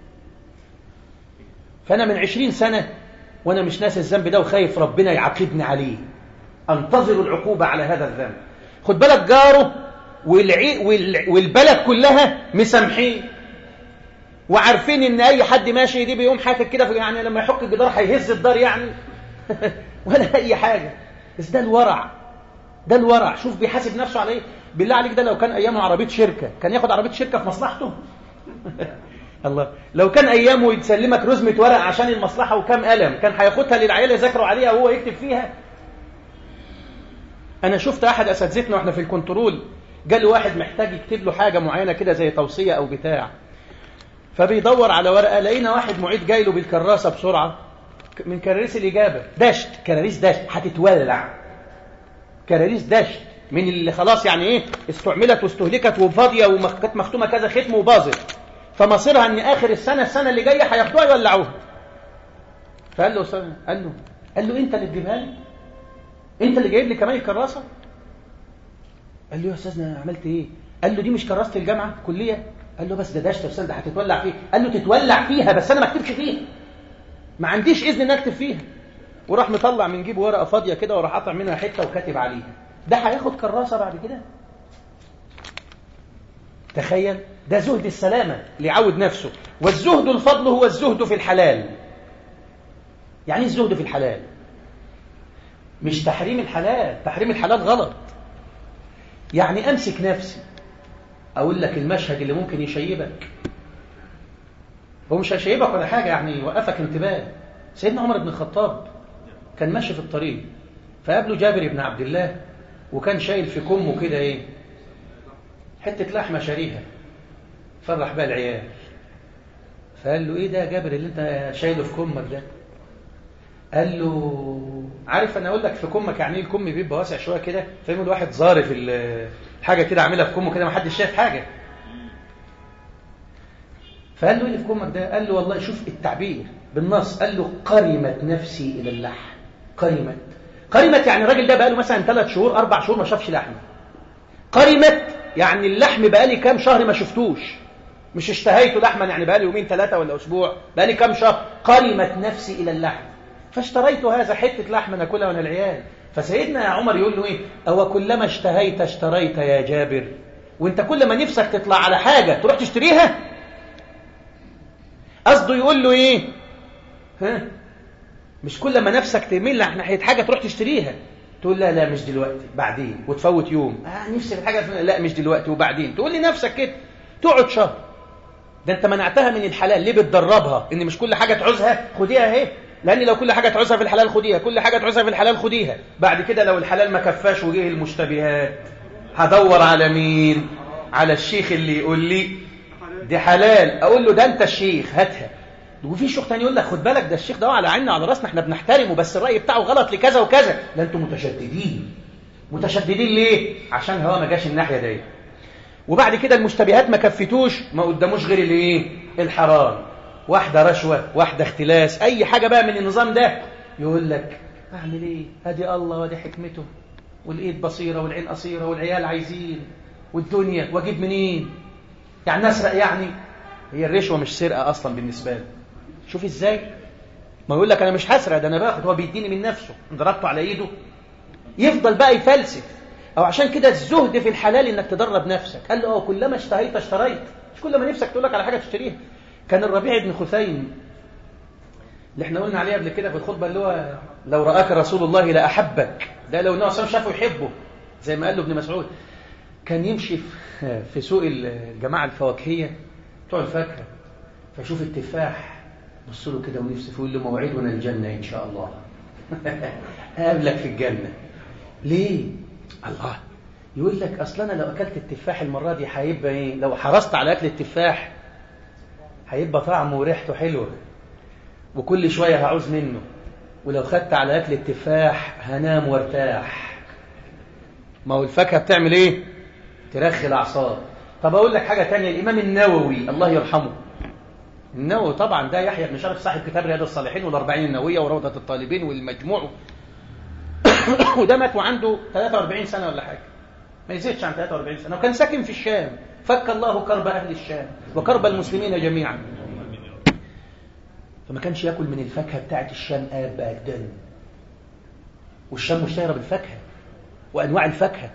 فانا من عشرين سنة وانا مش ناسي الذنب ده وخايف ربنا يعاقبني عليه انتظر العقوبة على هذا الذنب خد بالك جاره والعي والبلد كلها مسامحين وعارفين ان اي حد ماشي دي بيقوم حاطط كده يعني لما يحك الجدار هيهز الدار يعني ولا اي حاجه بس ده الورع ده الورع شوف بيحاسب نفسه على ايه بالله عليك ده لو كان ايامه عربيه شركه كان ياخد عربيه شركه في مصلحته الله لو كان ايامه يتسلمك رزمه ورق عشان المصلحه وكام قلم كان هياخدها للعيال يذاكروا عليها وهو يكتب فيها انا شفت احد اساتذتنا واحنا في الكنترول جاله واحد محتاج يكتب له حاجه معينه كده زي توصيه او بتاع فبيدور على ورقه لقينا واحد معيد جاي له بالكراسه بسرعه من كراريس الاجابه دشت كراريس دشت هتتولع كراريس دشت من اللي خلاص يعني ايه استعملت واستهلكت وفاضيه وكانت مختومه كذا ختم وباظت فمصيرها ان اخر السنه السنه اللي جايه هياخدوها يولعوها فقال له استاذ قال له قال له انت اللي تجيبها لي انت اللي جايب لي كمان الكراسه قال له يا استاذنا عملت ايه قال له دي مش كراسه الجامعه كليه قال له بس ده دشت استاذ ده هتتولع فيه قال له تتولع فيها بس انا ما اكتبش فيها ما عنديش اذن ان اكتب فيها وراح مطلع من جيبه ورقه فاضيه كده وراح قاطع منها حته وكاتب عليها ده هياخد كراسه بعد كده تخيل ده زهد السلامه ليعود نفسه والزهد الفضل هو الزهد في الحلال يعني الزهد في الحلال مش تحريم الحلال تحريم الحلال غلط يعني امسك نفسي اقول لك المشهد اللي ممكن يشيبك هو مش هيشيبك ولا حاجه يعني يوقفك انتباه سيدنا عمر بن الخطاب كان ماشي في الطريق فقابله جابر بن عبد الله وكان شايل في كمه كده ايه حته لحمه شاريها فرح بقى العيال فقال له ايه ده يا جابر اللي انت شايله في كمك ده قال له عارف انا اقول لك في كمك يعني ايه الكم بيبقى واسع شويه كده فاهم الواحد ظارف حاجه كده عاملها في كمه كده ما حدش شايف حاجه فقال له ايه اللي في كمك ده قال له والله شوف التعبير بالنص قال له قرمت نفسي الى اللحم قرمت قرمت يعني الراجل ده بقى له مثلا ثلاث شهور اربع شهور ما شافش لحمه قرمت يعني اللحم بقى لي كام شهر ما شفتوش مش اشتهيته لحما يعني بقى لي يومين ثلاثه ولا اسبوع بقى لي كام شهر قرمت نفسي الى اللحم فاشتريت هذا حته لحم ناكلها وانا العيال فسيدنا يا عمر يقول له ايه او كلما اشتهيت اشتريت يا جابر وانت كل ما نفسك تطلع على حاجه تروح تشتريها قصده يقول له ايه ها مش كل ما نفسك تميل ناحيه حاجه تروح تشتريها تقول لا لا مش دلوقتي بعدين وتفوت يوم آه نفسي في حاجه لا مش دلوقتي وبعدين تقول لنفسك كده تقعد شهر ده انت منعتها من الحلال ليه بتدربها ان مش كل حاجه تعوزها خديها اهي لان لو كل حاجه تعوزها في الحلال خديها كل حاجه تعوزها في الحلال خديها بعد كده لو الحلال ما كفاش وجه المشتبهات هدور على مين على الشيخ اللي يقول لي دي حلال اقول له ده انت الشيخ هاتها وفي شيخ تاني يقول لك خد بالك ده الشيخ ده على عيننا على راسنا احنا بنحترمه بس الراي بتاعه غلط لكذا وكذا لا انتم متشددين متشددين ليه عشان هو ما جاش الناحيه دي وبعد كده المشتبهات ما كفتوش ما قداموش غير الايه الحرام واحده رشوه واحده اختلاس اي حاجه بقى من النظام ده يقول لك اعمل ايه ادي الله وادي حكمته والايد بصيره والعين قصيره والعيال عايزين والدنيا واجيب منين يعني نسرق يعني هي الرشوه مش سرقه اصلا بالنسبه له شوف ازاي ما يقول لك انا مش هسرق ده انا باخد هو بيديني من نفسه ضربته على ايده يفضل بقى يفلسف او عشان كده الزهد في الحلال انك تدرب نفسك قال له اه كلما اشتهيت اشتريت مش كل ما نفسك تقول لك على حاجه تشتريها كان الربيع بن خثيم اللي احنا قلنا عليه قبل كده في الخطبه اللي هو لو راك رسول الله لاحبك ده لو النبي صلى الله عليه وسلم شافه يحبه زي ما قال له ابن مسعود كان يمشي في سوق الجماعه الفواكهيه بتوع الفاكهه فشوف التفاح بص له كده ونفسه يقول له موعدنا الجنه ان شاء الله قابلك في الجنه ليه الله يقول لك اصل انا لو اكلت التفاح المره دي هيبقى ايه لو حرصت على اكل التفاح هيبقى طعمه وريحته حلوه وكل شويه هعوز منه ولو خدت على اكل التفاح هنام وارتاح ما هو الفاكهه بتعمل ايه ترخي الاعصاب طب أقول لك حاجة تانية الإمام النووي الله يرحمه النووي طبعا ده يحيى بن شرف صاحب كتاب رياض الصالحين والأربعين النووية وروضة الطالبين والمجموع وده مات وعنده 43 سنة ولا حاجة ما يزيدش عن 43 سنة وكان ساكن في الشام فك الله كرب أهل الشام وكرب المسلمين جميعا فما كانش ياكل من الفاكهة بتاعت الشام أبدا والشام مشتهرة بالفاكهة وأنواع الفاكهة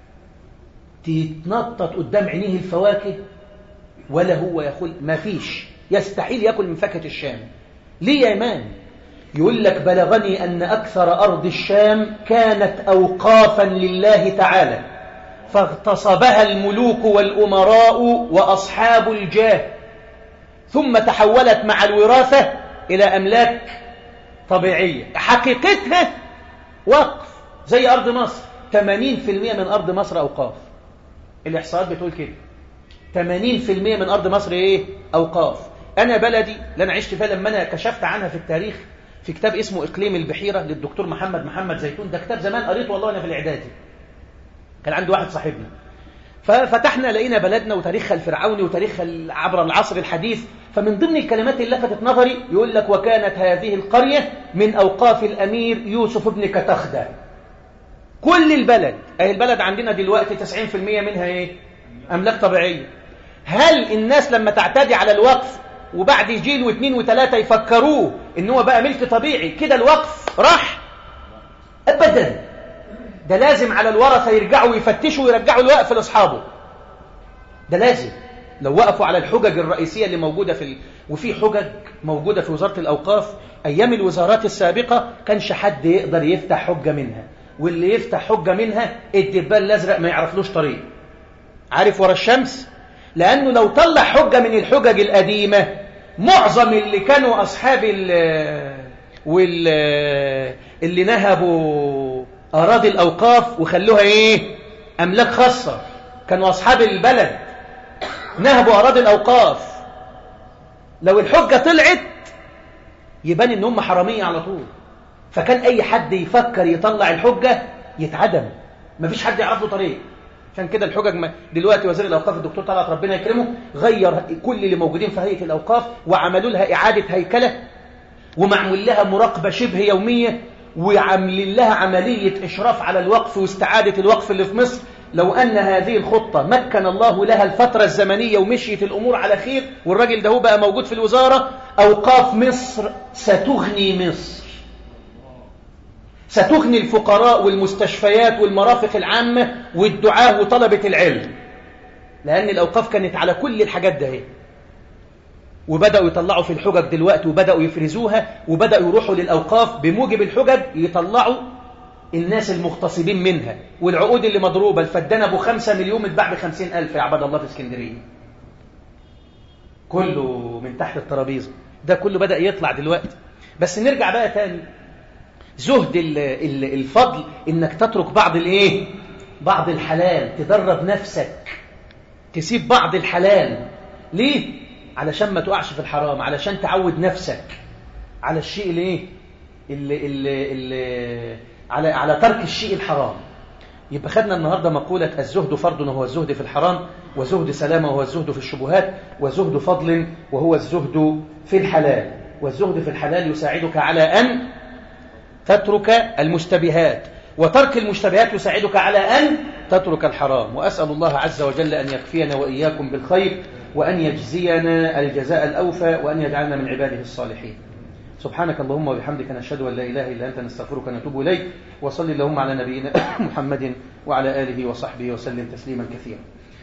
تتنطط قدام عينيه الفواكه ولا هو يقول ما فيش يستحيل يأكل من فاكهة الشام ليه يا إمام يقول لك بلغني أن أكثر أرض الشام كانت أوقافا لله تعالى فاغتصبها الملوك والأمراء وأصحاب الجاه ثم تحولت مع الوراثة إلى أملاك طبيعية حقيقتها وقف زي أرض مصر 80% من أرض مصر أوقاف الإحصاءات بتقول كده 80% من أرض مصر إيه؟ أوقاف أنا بلدي اللي أنا عشت فيها لما أنا كشفت عنها في التاريخ في كتاب اسمه إقليم البحيرة للدكتور محمد محمد زيتون ده كتاب زمان قريته والله أنا في الإعدادي كان عندي واحد صاحبنا ففتحنا لقينا بلدنا وتاريخها الفرعوني وتاريخها عبر العصر الحديث فمن ضمن الكلمات اللي لفتت نظري يقول لك وكانت هذه القرية من أوقاف الأمير يوسف بن كتخدة كل البلد أي البلد عندنا دلوقتي 90% منها إيه؟ أملاك طبيعية هل الناس لما تعتدي على الوقف وبعد جيل واثنين وثلاثة يفكروه إن هو بقى ملك طبيعي كده الوقف راح أبدا ده لازم على الورثة يرجعوا يفتشوا ويرجعوا الوقف لأصحابه ده لازم لو وقفوا على الحجج الرئيسية اللي موجودة في ال... وفي حجج موجودة في وزارة الأوقاف أيام الوزارات السابقة كانش حد يقدر يفتح حجة منها واللي يفتح حجة منها الدبال الأزرق ما يعرفلوش طريق عارف ورا الشمس لأنه لو طلع حجة من الحجج القديمة معظم اللي كانوا أصحاب ال وال اللي نهبوا أراضي الأوقاف وخلوها إيه أملاك خاصة كانوا أصحاب البلد نهبوا أراضي الأوقاف لو الحجة طلعت يبان إن هم حرامية على طول فكان أي حد يفكر يطلع الحجة يتعدم مفيش حد يعرف له طريق عشان كده الحجج ما دلوقتي وزير الأوقاف الدكتور طلعت ربنا يكرمه غير كل اللي موجودين في هيئة الأوقاف وعملوا لها إعادة هيكلة ومعمول لها مراقبة شبه يومية وعاملين لها عملية إشراف على الوقف واستعادة الوقف اللي في مصر لو أن هذه الخطة مكن الله لها الفترة الزمنية ومشيت الأمور على خير والراجل ده هو بقى موجود في الوزارة أوقاف مصر ستغني مصر ستغني الفقراء والمستشفيات والمرافق العامة والدعاة وطلبة العلم لأن الأوقاف كانت على كل الحاجات ده وبدأوا يطلعوا في الحجج دلوقتي وبدأوا يفرزوها وبدأوا يروحوا للأوقاف بموجب الحجج يطلعوا الناس المغتصبين منها والعقود اللي مضروبة الفدان أبو خمسة مليون متباع بخمسين ألف يا عبد الله في اسكندرية كله من تحت الترابيزة ده كله بدأ يطلع دلوقتي بس نرجع بقى تاني زهد الفضل انك تترك بعض الايه بعض الحلال تدرب نفسك تسيب بعض الحلال ليه علشان ما تقعش في الحرام علشان تعود نفسك على الشيء الايه اللي, اللي, اللي على على ترك الشيء الحرام يبقى خدنا النهارده مقولة الزهد فرض وهو الزهد في الحرام وزهد سلامة وهو الزهد في الشبهات وزهد فضل وهو الزهد في الحلال والزهد في الحلال يساعدك على أن تترك المشتبهات وترك المشتبهات يساعدك على أن تترك الحرام وأسأل الله عز وجل أن يكفينا وإياكم بالخير وأن يجزينا الجزاء الأوفى وأن يجعلنا من عباده الصالحين سبحانك اللهم وبحمدك نشهد أن لا إله إلا أنت نستغفرك ونتوب إليك وصل اللهم على نبينا محمد وعلى آله وصحبه وسلم تسليما كثيرا